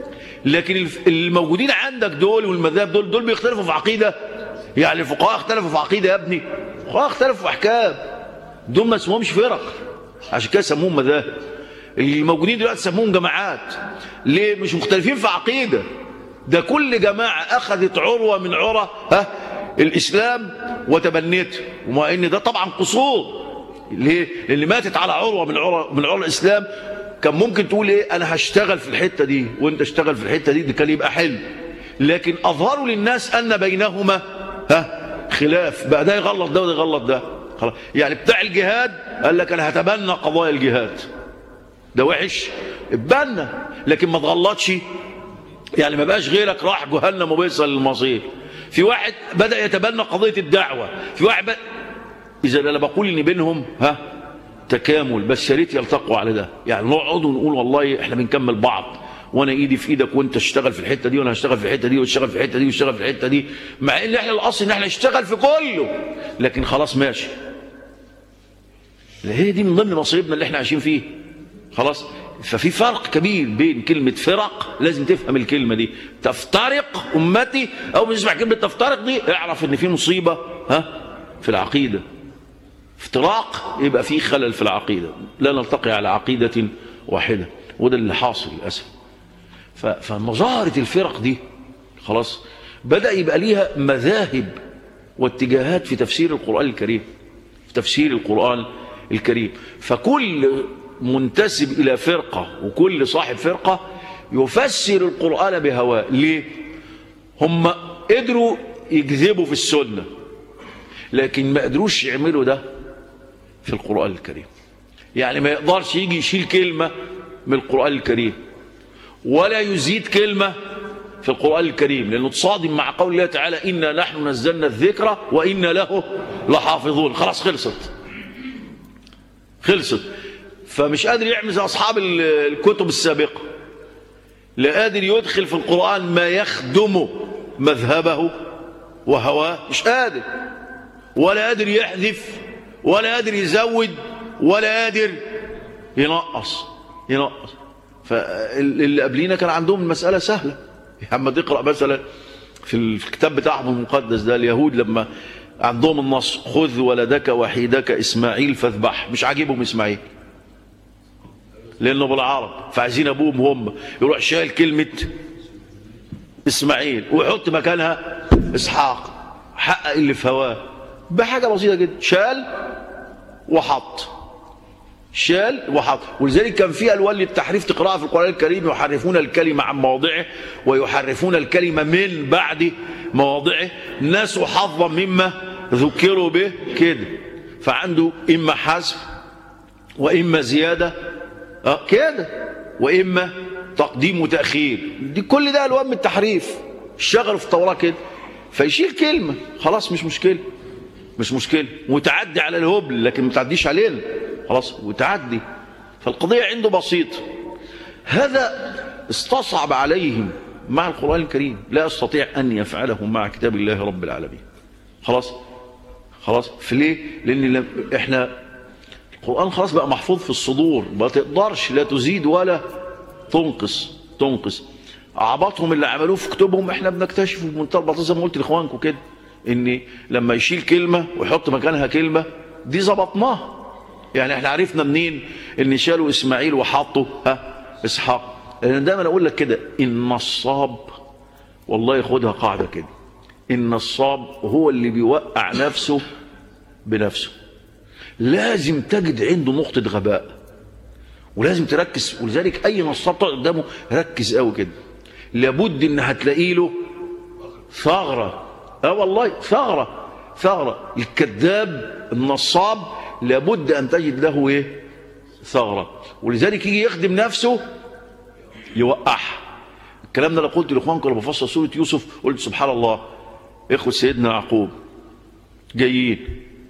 لكن الموجودين عندك دول والمذاهب دول دول بيختلفوا في عقيده يعني الفقهاء اختلفوا في عقيده يا ابني الفقهاء اختلفوا في احكام دول ما اسمهمش فرق عشان كده سموهم مذاهب الموجودين دلوقتي سموهم جماعات ليه مش مختلفين في عقيده ده كل جماعه اخذت عروه من عرى ها الاسلام وتبنته وما ان ده طبعا قصور ليه لان ماتت على عروه من عروه من عروه الاسلام كان ممكن تقول ايه انا هشتغل في الحته دي وانت اشتغل في الحته دي ده كان يبقى حلو لكن اظهروا للناس ان بينهما ها خلاف بقى ده يغلط ده وده يغلط ده خلاص يعني بتاع الجهاد قال لك انا هتبنى قضايا الجهاد ده وحش اتبنى لكن ما تغلطش يعني ما بقاش غيرك راح جهنم وبيصل للمصير في واحد بدا يتبنى قضيه الدعوه في واحد بد... اذا انا بقول ان بينهم ها تكامل بس يا ريت يلتقوا على ده يعني نقعد ونقول والله احنا بنكمل بعض وانا ايدي في ايدك وانت اشتغل في الحته دي وانا هشتغل في الحته دي واشتغل في الحته دي واشتغل في الحته دي مع ان احنا الاصل ان احنا نشتغل في كله لكن خلاص ماشي هي دي من ضمن مصيبنا اللي احنا عايشين فيه خلاص ففي فرق كبير بين كلمة فرق لازم تفهم الكلمة دي تفترق أمتي أو بنسمع كلمة تفترق دي اعرف إن في مصيبة ها في العقيدة افتراق يبقى في خلل في العقيدة لا نلتقي على عقيدة واحدة وده اللي حاصل للأسف ف- فمظاهرة الفرق دي خلاص بدأ يبقى ليها مذاهب واتجاهات في تفسير القرآن الكريم في تفسير القرآن الكريم فكل منتسب إلى فرقة وكل صاحب فرقة يفسر القرآن بهواه ليه؟ هم قدروا يكذبوا في السنة لكن ما قدروش يعملوا ده في القرآن الكريم يعني ما يقدرش يجي يشيل كلمة من القرآن الكريم ولا يزيد كلمة في القرآن الكريم لأنه تصادم مع قول الله تعالى إنا نحن نزلنا الذكر وإنا له لحافظون خلاص خلصت خلصت فمش قادر يعمل زي أصحاب ال- الكتب السابقة لا قادر يدخل في القرآن ما يخدم مذهبه وهواه مش قادر ولا قادر يحذف ولا قادر يزود ولا قادر ينقص ينقص فاللي قبلينا كان عندهم المسألة سهلة يا عم تقرأ مثلا في الكتاب بتاعهم المقدس ده اليهود لما عندهم النص خذ ولدك وحيدك إسماعيل فاذبح مش عاجبهم إسماعيل لأنه بالعرب فعايزين أبوهم هم يروح شايل كلمة إسماعيل ويحط مكانها إسحاق حقق اللي في هواه بحاجة بسيطة جدا شال وحط شال وحط ولذلك كان في الوان للتحريف تقراها في القران الكريم يحرفون الكلمه عن مواضعه ويحرفون الكلمه من بعد مواضعه نسوا حظا مما ذكروا به كده فعنده اما حذف واما زياده اه كده واما تقديم وتاخير دي كل ده الوان من التحريف اشتغلوا في التوراه كده فيشيل كلمه خلاص مش مشكله مش مشكلة وتعدي على الهبل لكن ما تعديش علينا خلاص وتعدي فالقضية عنده بسيطة هذا استصعب عليهم مع القرآن الكريم لا يستطيع أن يفعله مع كتاب الله رب العالمين خلاص خلاص في ليه لأن لم- احنا القرآن خلاص بقى محفوظ في الصدور ما تقدرش لا تزيد ولا تنقص تنقص عبطهم اللي عملوه في كتبهم احنا بنكتشف بمنتهى البساطه زي ما قلت لاخوانكم كده ان لما يشيل كلمه ويحط مكانها كلمه دي ظبطناها يعني احنا عرفنا منين ان شالوا اسماعيل وحطوا ها اسحاق لان دايما اقول لك كده ان الصاب والله ياخدها قاعده كده ان الصاب هو اللي بيوقع نفسه بنفسه لازم تجد عنده نقطه غباء ولازم تركز ولذلك اي نصاب تقعد قدامه ركز قوي كده لابد ان هتلاقي له ثغره اه والله ثغره ثغره الكذاب النصاب لابد ان تجد له ايه ثغره ولذلك يجي يخدم نفسه يوقعها الكلام ده انا قلت لاخوانكم لما بفسر سوره يوسف قلت سبحان الله اخوه سيدنا يعقوب جايين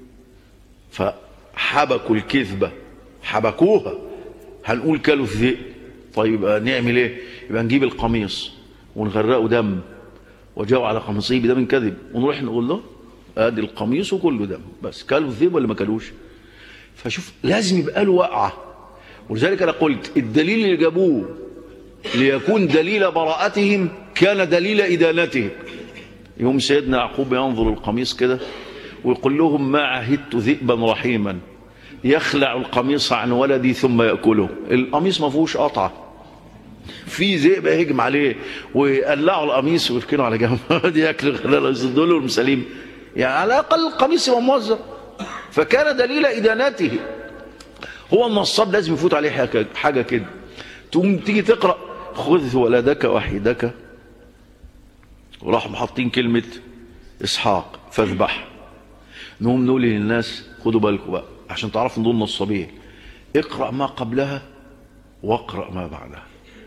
فحبكوا الكذبه حبكوها هنقول كلوا الذئب طيب يبقى نعمل ايه يبقى نجيب القميص ونغرقه دم وجاءوا على قميصه بدم كذب ونروح نقول له ادي القميص وكله دم بس كلوا الذئب ولا ما كلوش فشوف لازم يبقى له وقعه ولذلك انا قلت الدليل اللي جابوه ليكون دليل براءتهم كان دليل ادانتهم يوم سيدنا يعقوب ينظر القميص كده ويقول لهم ما عهدت ذئبا رحيما يخلع القميص عن ولدي ثم ياكله القميص ما فيهوش قطعه في ذئب يهجم عليه ويقلعوا القميص ويركنوا على جنب دي ياكلوا خلال يسدوا له المساليم يعني على الاقل القميص يبقى موزع فكان دليل ادانته هو النصاب لازم يفوت عليه حاجه حاجه كده تقوم تيجي تقرا خذ ولدك وحيدك وراحوا حاطين كلمه اسحاق فاذبح نقوم نقول للناس خدوا بالكم بقى عشان تعرفوا ان دول نصابين اقرا ما قبلها واقرا ما بعدها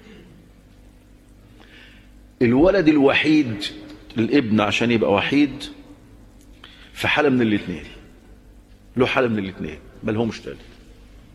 الولد الوحيد الابن عشان يبقى وحيد في حاله من الاثنين له حاله من الاثنين ما لهمش تالت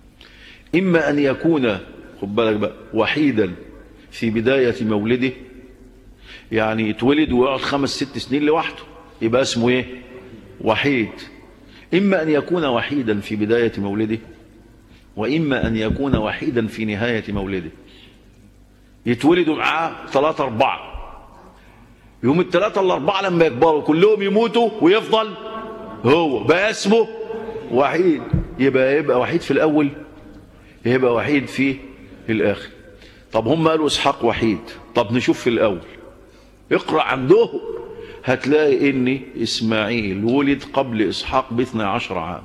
إما أن يكون خد بالك بقى وحيدا في بداية مولده يعني يتولد ويقعد خمس ست سنين لوحده يبقى اسمه ايه وحيد إما أن يكون وحيدا في بداية مولده وإما أن يكون وحيدا في نهاية مولده يتولدوا معاه ثلاثة أربعة يوم الثلاثة الأربعة لما يكبروا كلهم يموتوا ويفضل هو بقى اسمه وحيد يبقى يبقى وحيد في الأول يبقى وحيد في الآخر طب هم قالوا إسحاق وحيد طب نشوف في الأول اقرأ عندهم هتلاقي ان اسماعيل ولد قبل اسحاق باثنى عشر عام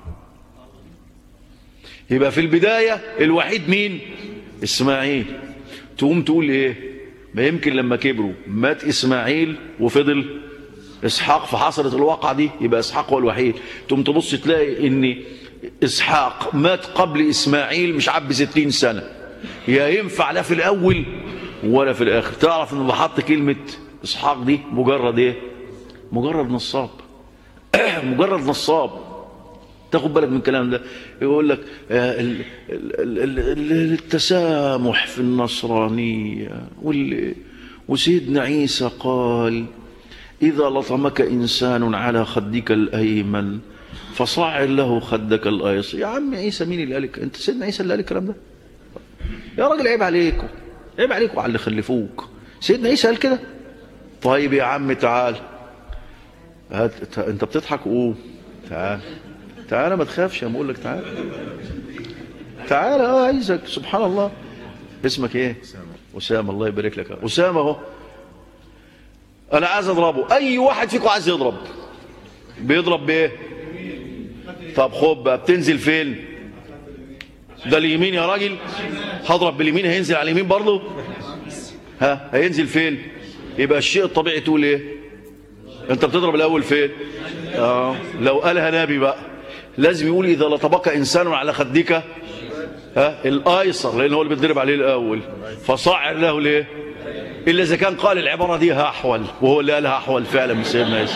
يبقى في البداية الوحيد مين اسماعيل تقوم تقول ايه ما يمكن لما كبروا مات اسماعيل وفضل اسحاق فحصلت الواقعة دي يبقى اسحاق هو الوحيد تقوم تبص تلاقي ان اسحاق مات قبل اسماعيل مش عب ستين سنة يا ينفع لا في الاول ولا في الاخر تعرف ان بحط كلمة اسحاق دي مجرد ايه مجرد نصاب مجرد نصاب تاخد بالك من الكلام ده يقول لك آه، ال- ال- ال- ال- التسامح في النصرانية وال- وسيدنا عيسى قال إذا لطمك إنسان على خدك الأيمن فصعر له خدك الأيسر يا عم عيسى مين اللي قالك أنت سيدنا عيسى اللي قال الكلام ده يا راجل عيب عليكم عيب عليكم على اللي خلفوك سيدنا عيسى قال كده طيب يا عم تعال هات ت- انت بتضحك قوم تعال تعال ما تخافش انا بقول لك تعال تعال اه عايزك سبحان الله اسمك ايه اسامه الله يبارك لك اسامه اهو انا عايز اضربه اي واحد فيكم عايز يضرب بيضرب بايه طب خد بقى بتنزل فين ده اليمين يا راجل هضرب باليمين هينزل على اليمين برضه ها هينزل فين يبقى الشيء الطبيعي تقول ايه انت بتضرب الاول فين اه لو قالها نبي بقى لازم يقول اذا لطبك انسان على خدك ها الايسر لان هو اللي بيتضرب عليه الاول فصعر له ليه الا اذا كان قال العباره دي هحول وهو اللي قالها هحول فعلا من سيدنا عيسى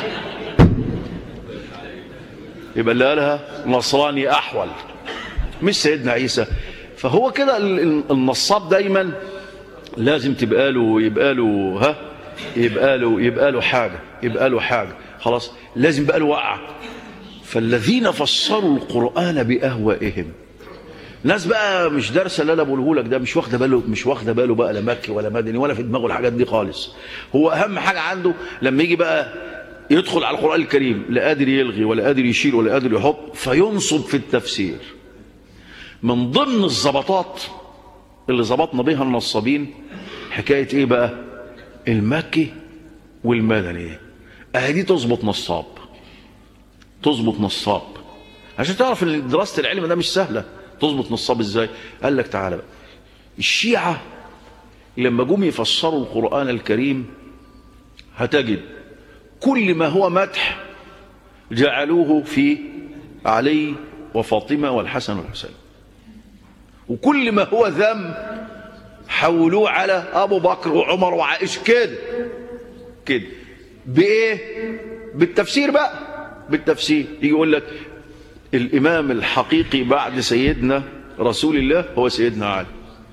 يبقى اللي قالها نصراني احول مش سيدنا عيسى فهو كده ال- ال- النصاب دايما لازم تبقى له يبقى له ها يبقى له يبقى له حاجه يبقى له حاجه خلاص لازم يبقى له وقعه فالذين فسروا القران باهوائهم ناس بقى مش دارسه اللي انا بقوله لك ده مش واخده باله مش واخده باله بقى لا مكي ولا مدني ولا في دماغه الحاجات دي خالص هو اهم حاجه عنده لما يجي بقى يدخل على القران الكريم لا قادر يلغي ولا قادر يشيل ولا قادر يحط فينصب في التفسير من ضمن الضبطات اللي ظبطنا بيها النصابين حكايه ايه بقى المكي والمدني اهي دي تظبط نصاب تظبط نصاب عشان تعرف ان دراسه العلم ده مش سهله تظبط نصاب ازاي قال لك تعالى بقى الشيعه لما جم يفسروا القران الكريم هتجد كل ما هو مدح جعلوه في علي وفاطمه والحسن والحسين وكل ما هو ذم حولوه على ابو بكر وعمر وعائشه كده كده بايه بالتفسير بقى بالتفسير يجي يقول لك الامام الحقيقي بعد سيدنا رسول الله هو سيدنا علي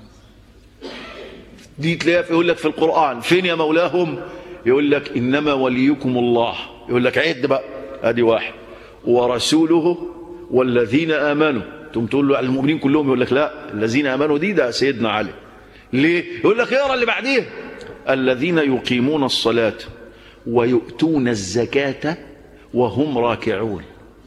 دي تلاقيها في- يقول لك في القران فين يا مولاهم يقول لك انما وليكم الله يقول لك عد بقى ادي واحد ورسوله والذين امنوا تقوم تقول له على المؤمنين كلهم يقول لك لا الذين امنوا دي ده سيدنا علي ليه يقول لك اقرا اللي بعديه الذين يقيمون الصلاه ويؤتون الزكاه وهم راكعون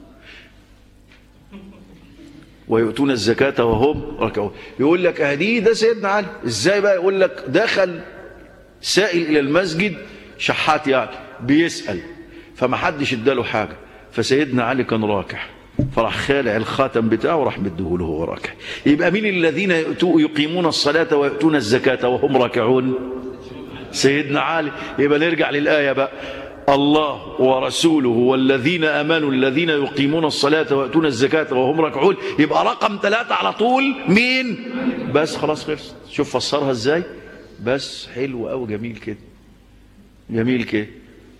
ويؤتون الزكاة وهم راكعون يقول لك اهدي ده سيدنا علي ازاي بقى يقول لك دخل سائل الى المسجد شحات يعني بيسأل فما حدش اداله حاجة فسيدنا علي كان راكع فراح خالع الخاتم بتاعه وراح مديه له وهو راكع يبقى مين الذين يؤتوا- يقيمون الصلاة ويؤتون الزكاة وهم راكعون سيدنا علي يبقى نرجع للآية بقى الله ورسوله والذين امنوا الذين يقيمون الصلاه ويؤتون الزكاه وهم راكعون يبقى رقم ثلاثه على طول مين؟ بس خلاص خلص شوف فسرها ازاي؟ بس حلو قوي جميل كده جميل كده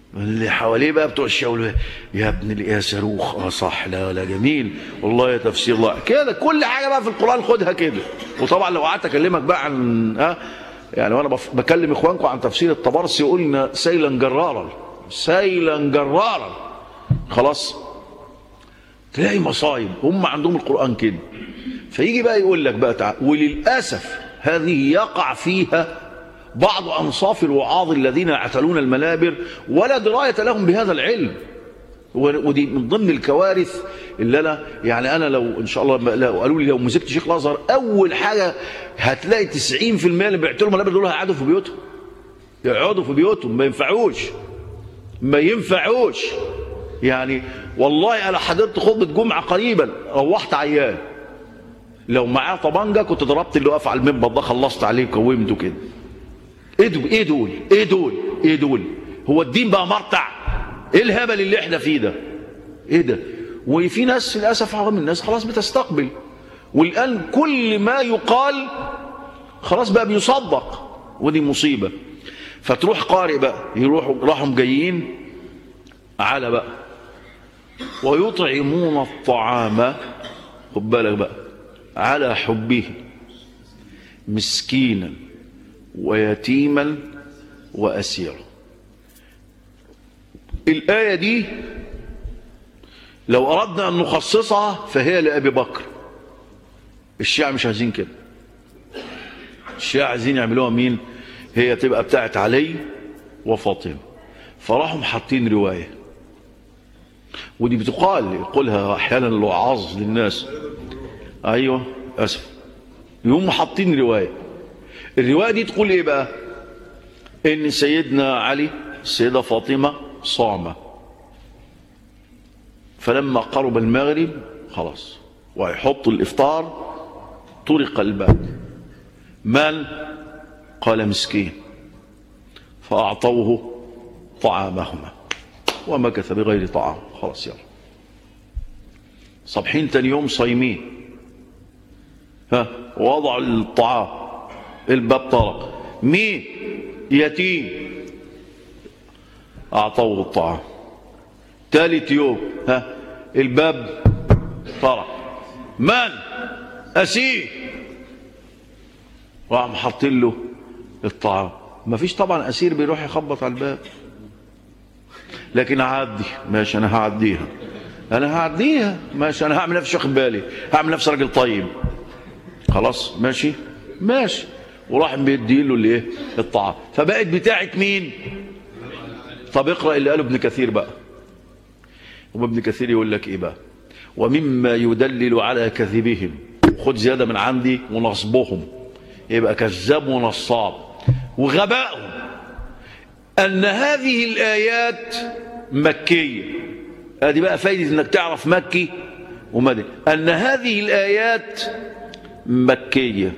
اللي حواليه بقى بتوع الشاول يا ابن ال- يا صاروخ اه صح لا لا جميل والله يا تفسير الله كده كل حاجه بقى في القران خدها كده وطبعا لو قعدت اكلمك بقى عن ها يعني وانا بف- بكلم اخوانكم عن تفسير الطبرسي قلنا سيلا جرارا سيلا جرارا خلاص تلاقي مصايب هم عندهم القران كده فيجي بقى يقول لك بقى تعال وللاسف هذه يقع فيها بعض انصاف الوعاظ الذين يعتلون المنابر ولا درايه لهم بهذا العلم و- ودي من ضمن الكوارث اللي انا يعني انا لو ان شاء الله ما- لو قالوا لي لو مسكت شيخ الازهر اول حاجه هتلاقي 90% اللي بيعتلوا المنابر دول هيقعدوا في بيوتهم يقعدوا في بيوتهم ما ينفعوش ما ينفعوش يعني والله انا حضرت خطبه جمعه قريبا روحت عيان لو معاه طبنجه كنت ضربت اللي واقف على المنبر ده خلصت عليه وقومته كده ايه دول ايه دول ايه دول ايه دول هو الدين بقى مرتع ايه الهبل اللي احنا فيه ده ايه ده وفي ناس للاسف عوام الناس خلاص بتستقبل والان كل ما يقال خلاص بقى بيصدق ودي مصيبه فتروح قارئ بقى يروحوا راحوا جايين على بقى ويطعمون الطعام خد بالك بقى على حبه مسكينا ويتيما واسيرا الايه دي لو اردنا ان نخصصها فهي لابي بكر الشيعة مش عايزين كده الشيعة عايزين يعملوها مين هي تبقى بتاعت علي وفاطمه فراحوا حاطين روايه ودي بتقال يقولها احيانا الوعاظ للناس ايوه اسف يقوموا حاطين روايه الروايه دي تقول ايه بقى ان سيدنا علي السيده فاطمه صام فلما قرب المغرب خلاص ويحط الافطار طرق الباب من قال مسكين فاعطوه طعامهما ومكث بغير طعام خلاص يلا صبحين تاني يوم صايمين ها وضعوا الطعام الباب طرق مين يتيم اعطوه الطعام ثالث يوم ها الباب طرق من اسير راح حاطين له الطعام ما فيش طبعا اسير بيروح يخبط على الباب لكن هعدي ماشي انا هعديها انا هعديها ماشي انا هعمل نفسي واخد بالي هعمل نفسي راجل طيب خلاص ماشي ماشي وراح بيدي له الايه الطعام فبقت بتاعت مين طب اقرا اللي قاله ابن كثير بقى وابن كثير يقول لك ايه بقى ومما يدلل على كذبهم خد زياده من عندي ونصبهم يبقى كذاب ونصاب وغبائهم أن هذه الآيات مكية هذه بقى فايدة أنك تعرف مكي ومدني أن هذه الآيات مكية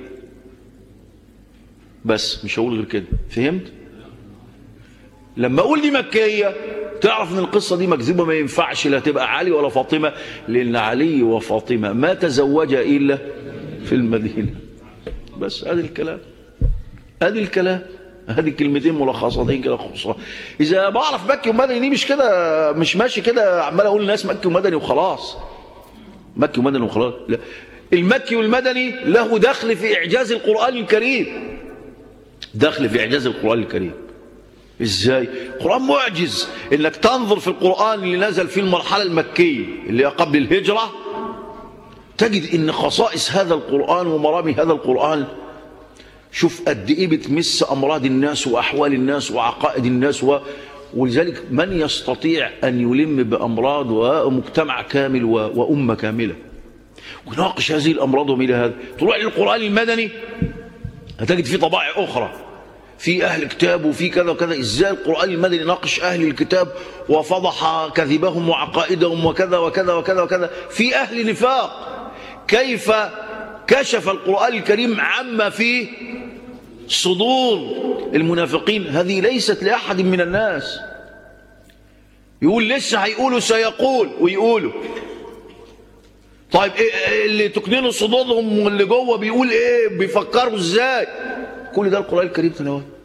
بس مش هقول غير كده فهمت لما أقول دي مكية تعرف أن القصة دي مكذوبة ما ينفعش لا تبقى علي ولا فاطمة لأن علي وفاطمة ما تزوجا إلا في المدينة بس هذا الكلام هذه الكلام هذه كلمتين ملخصتين كده خصوصا اذا بعرف مكي ومدني دي مش كده مش ماشي كده عمال اقول للناس مكي ومدني وخلاص مكي ومدني وخلاص لا المكي والمدني له دخل في اعجاز القران الكريم دخل في اعجاز القران الكريم ازاي القران معجز انك تنظر في القران اللي نزل فيه المرحله المكيه اللي هي قبل الهجره تجد ان خصائص هذا القران ومرامي هذا القران شوف قد ايه بتمس امراض الناس واحوال الناس وعقائد الناس و... ولذلك من يستطيع ان يلم بامراض ومجتمع كامل و... وامه كامله وناقش هذه الامراض ومثل هذا تروح للقران المدني هتجد فيه طبائع اخرى في اهل كتاب وفي كذا وكذا ازاي القران المدني ناقش اهل الكتاب وفضح كذبهم وعقائدهم وكذا وكذا وكذا وكذا في اهل نفاق كيف كشف القرآن الكريم عما في صدور المنافقين هذه ليست لأحد من الناس يقول لسه هيقولوا سيقول ويقولوا طيب إيه اللي تكننوا صدورهم واللي جوه بيقول ايه بيفكروا ازاي كل ده القرآن الكريم تناول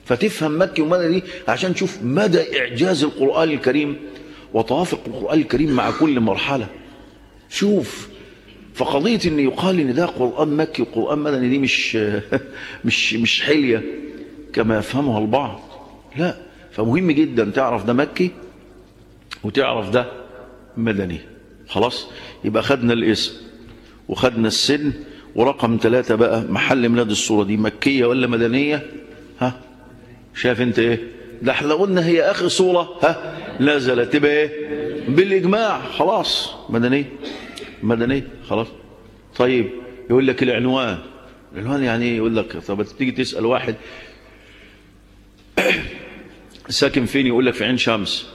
فتفهم مكي ومدني دي عشان تشوف مدى إعجاز القرآن الكريم وتوافق القرآن الكريم مع كل مرحلة شوف فقضية ان يقال ان ده قرآن مكي وقرآن مدني دي مش مش مش حلية كما يفهمها البعض لا فمهم جدا تعرف ده مكي وتعرف ده مدني خلاص يبقى خدنا الاسم وخدنا السن ورقم ثلاثة بقى محل ميلاد الصورة دي مكية ولا مدنية ها شايف انت ايه ده احنا قلنا هي اخر صورة ها نزلت تبقى ايه بالاجماع خلاص مدنية مدنية خلاص طيب يقول لك العنوان العنوان يعني ايه يقول لك طب تيجي تسأل واحد ساكن فين يقول لك في عين شمس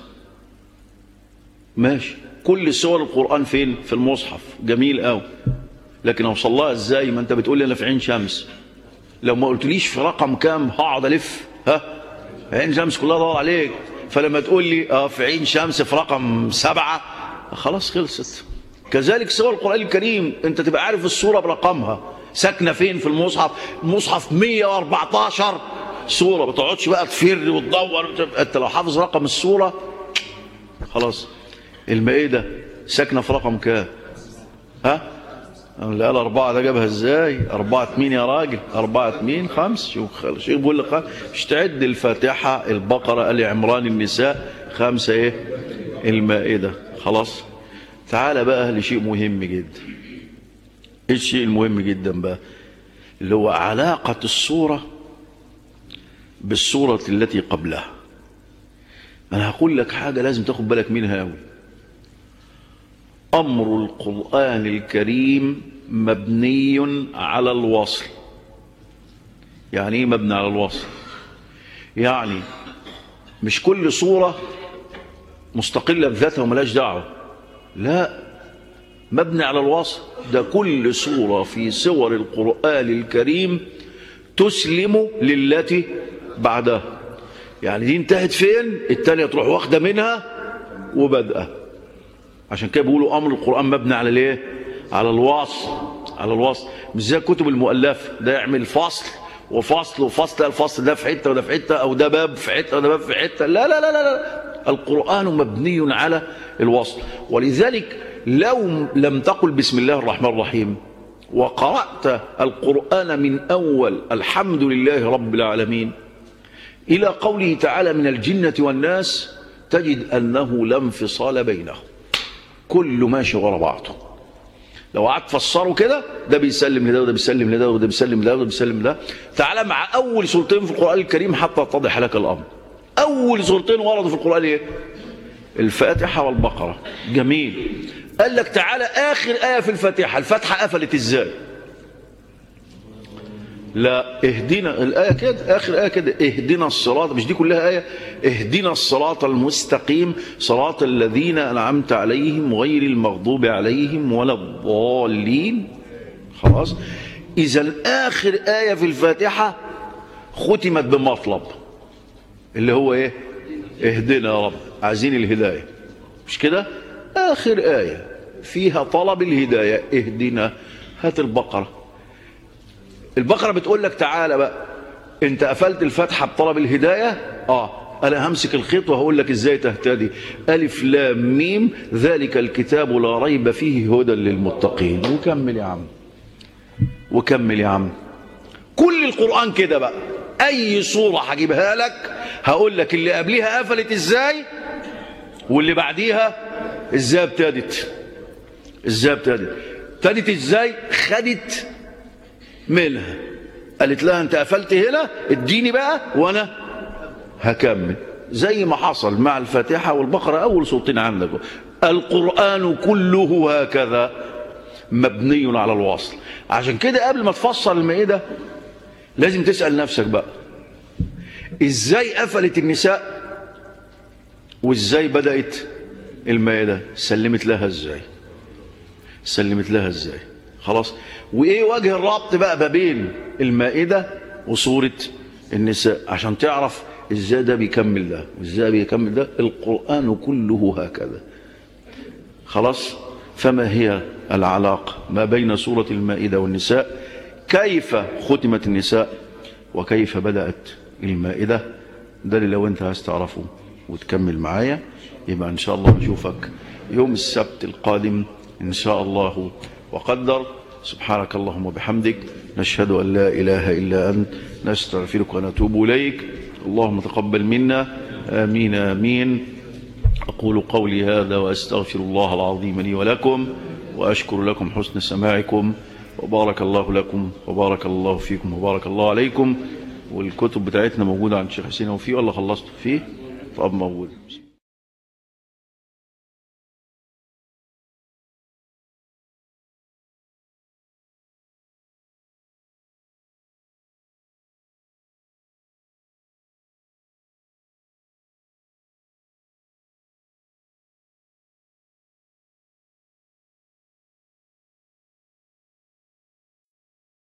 ماشي كل سور القرآن فين في المصحف جميل قوي لكن اوصل لها ازاي ما انت بتقول لي انا في عين شمس لو ما قلتليش في رقم كام هقعد الف ها عين شمس كلها دور عليك فلما تقول لي اه في عين شمس في رقم سبعة خلاص خلصت كذلك سور القرآن الكريم انت تبقى عارف السورة برقمها ساكنة فين في المصحف المصحف 114 سورة ما تقعدش بقى تفر وتدور انت لو حافظ رقم السورة خلاص المائدة ساكنة في رقم كام ها اللي قال أربعة ده جابها ازاي أربعة مين يا راجل أربعة مين خمس شوف الشيخ بيقول لك خمس. مش تعد الفاتحة البقرة آل عمران النساء خمسة ايه المائدة خلاص تعال بقى لشيء مهم جدا ايه الشيء المهم جدا بقى اللي هو علاقة الصورة بالصورة التي قبلها أنا هقول لك حاجة لازم تاخد بالك منها أوي أمر القرآن الكريم مبني على الوصل يعني إيه مبني على الوصل يعني مش كل صورة مستقلة بذاتها وملاش دعوة لا مبني على الوصل ده كل صورة في سور القرآن الكريم تسلم للتي بعدها يعني دي انتهت فين التانية تروح واخدة منها وبدأ عشان كده بيقولوا أمر القرآن مبني على الايه على الوصل على الوصل مش زي الكتب المؤلفة ده يعمل فصل وفصل وفصل الفصل ده في حتة وده في حتة أو ده باب في حتة وده باب في حتة لا لا لا لا, لا. القرآن مبني على الوصل ولذلك لو لم تقل بسم الله الرحمن الرحيم وقرأت القرآن من أول الحمد لله رب العالمين إلى قوله تعالى من الجنة والناس تجد أنه لا انفصال بينهم كله ماشي ورا بعضه لو قعدت تفسره كده ده بيسلم لده وده بيسلم لده وده بيسلم لده وده بيسلم لده تعالى مع أول سورتين في القرآن الكريم حتى يتضح لك الأمر أول سورتين وردوا في القرآن إيه؟ الفاتحة والبقرة جميل قال لك تعالى آخر آية في الفاتحة الفاتحة قفلت إزاي لا اهدنا الآية كده آخر آية كده اهدنا الصراط مش دي كلها آية اهدنا الصراط المستقيم صراط الذين أنعمت عليهم غير المغضوب عليهم ولا الضالين خلاص إذا آخر آية في الفاتحة ختمت بمطلب اللي هو ايه اهدنا يا رب عايزين الهداية مش كده آخر آية فيها طلب الهداية اهدنا هات البقرة البقرة بتقول لك تعالى بقى انت قفلت الفتحة بطلب الهداية اه انا همسك الخيط وهقول لك ازاي تهتدي الف لام ميم ذلك الكتاب لا ريب فيه هدى للمتقين وكمل يا عم وكمل يا عم كل القرآن كده بقى اي صورة هجيبها لك هقول لك اللي قبليها قفلت ازاي واللي بعديها ازاي ابتدت ازاي ابتدت ابتدت ازاي خدت منها قالت لها انت قفلت هنا اديني بقى وانا هكمل زي ما حصل مع الفاتحة والبقرة أول صوتين عندك القرآن كله هكذا مبني على الوصل عشان كده قبل ما تفصل المائدة لازم تسأل نفسك بقى ازاي قفلت النساء وازاي بدأت المائدة سلمت لها ازاي سلمت لها ازاي خلاص وايه وجه الربط بقى ما بين المائدة وصورة النساء عشان تعرف ازاي ده بيكمل ده وازاي بيكمل ده القرآن كله هكذا خلاص فما هي العلاقة ما بين سورة المائدة والنساء كيف ختمت النساء وكيف بدأت المائدة ده اللي لو انت عايز تعرفه وتكمل معايا يبقى ان شاء الله نشوفك يوم السبت القادم ان شاء الله وقدر سبحانك اللهم وبحمدك نشهد ان لا اله الا انت نستغفرك ونتوب اليك اللهم تقبل منا امين امين اقول قولي هذا واستغفر الله العظيم لي ولكم واشكر لكم حسن سماعكم وبارك الله لكم وبارك الله فيكم وبارك الله عليكم والكتب بتاعتنا موجودة عند الشيخ حسين وفيه ولا خلصتوا فيه؟ طب موجود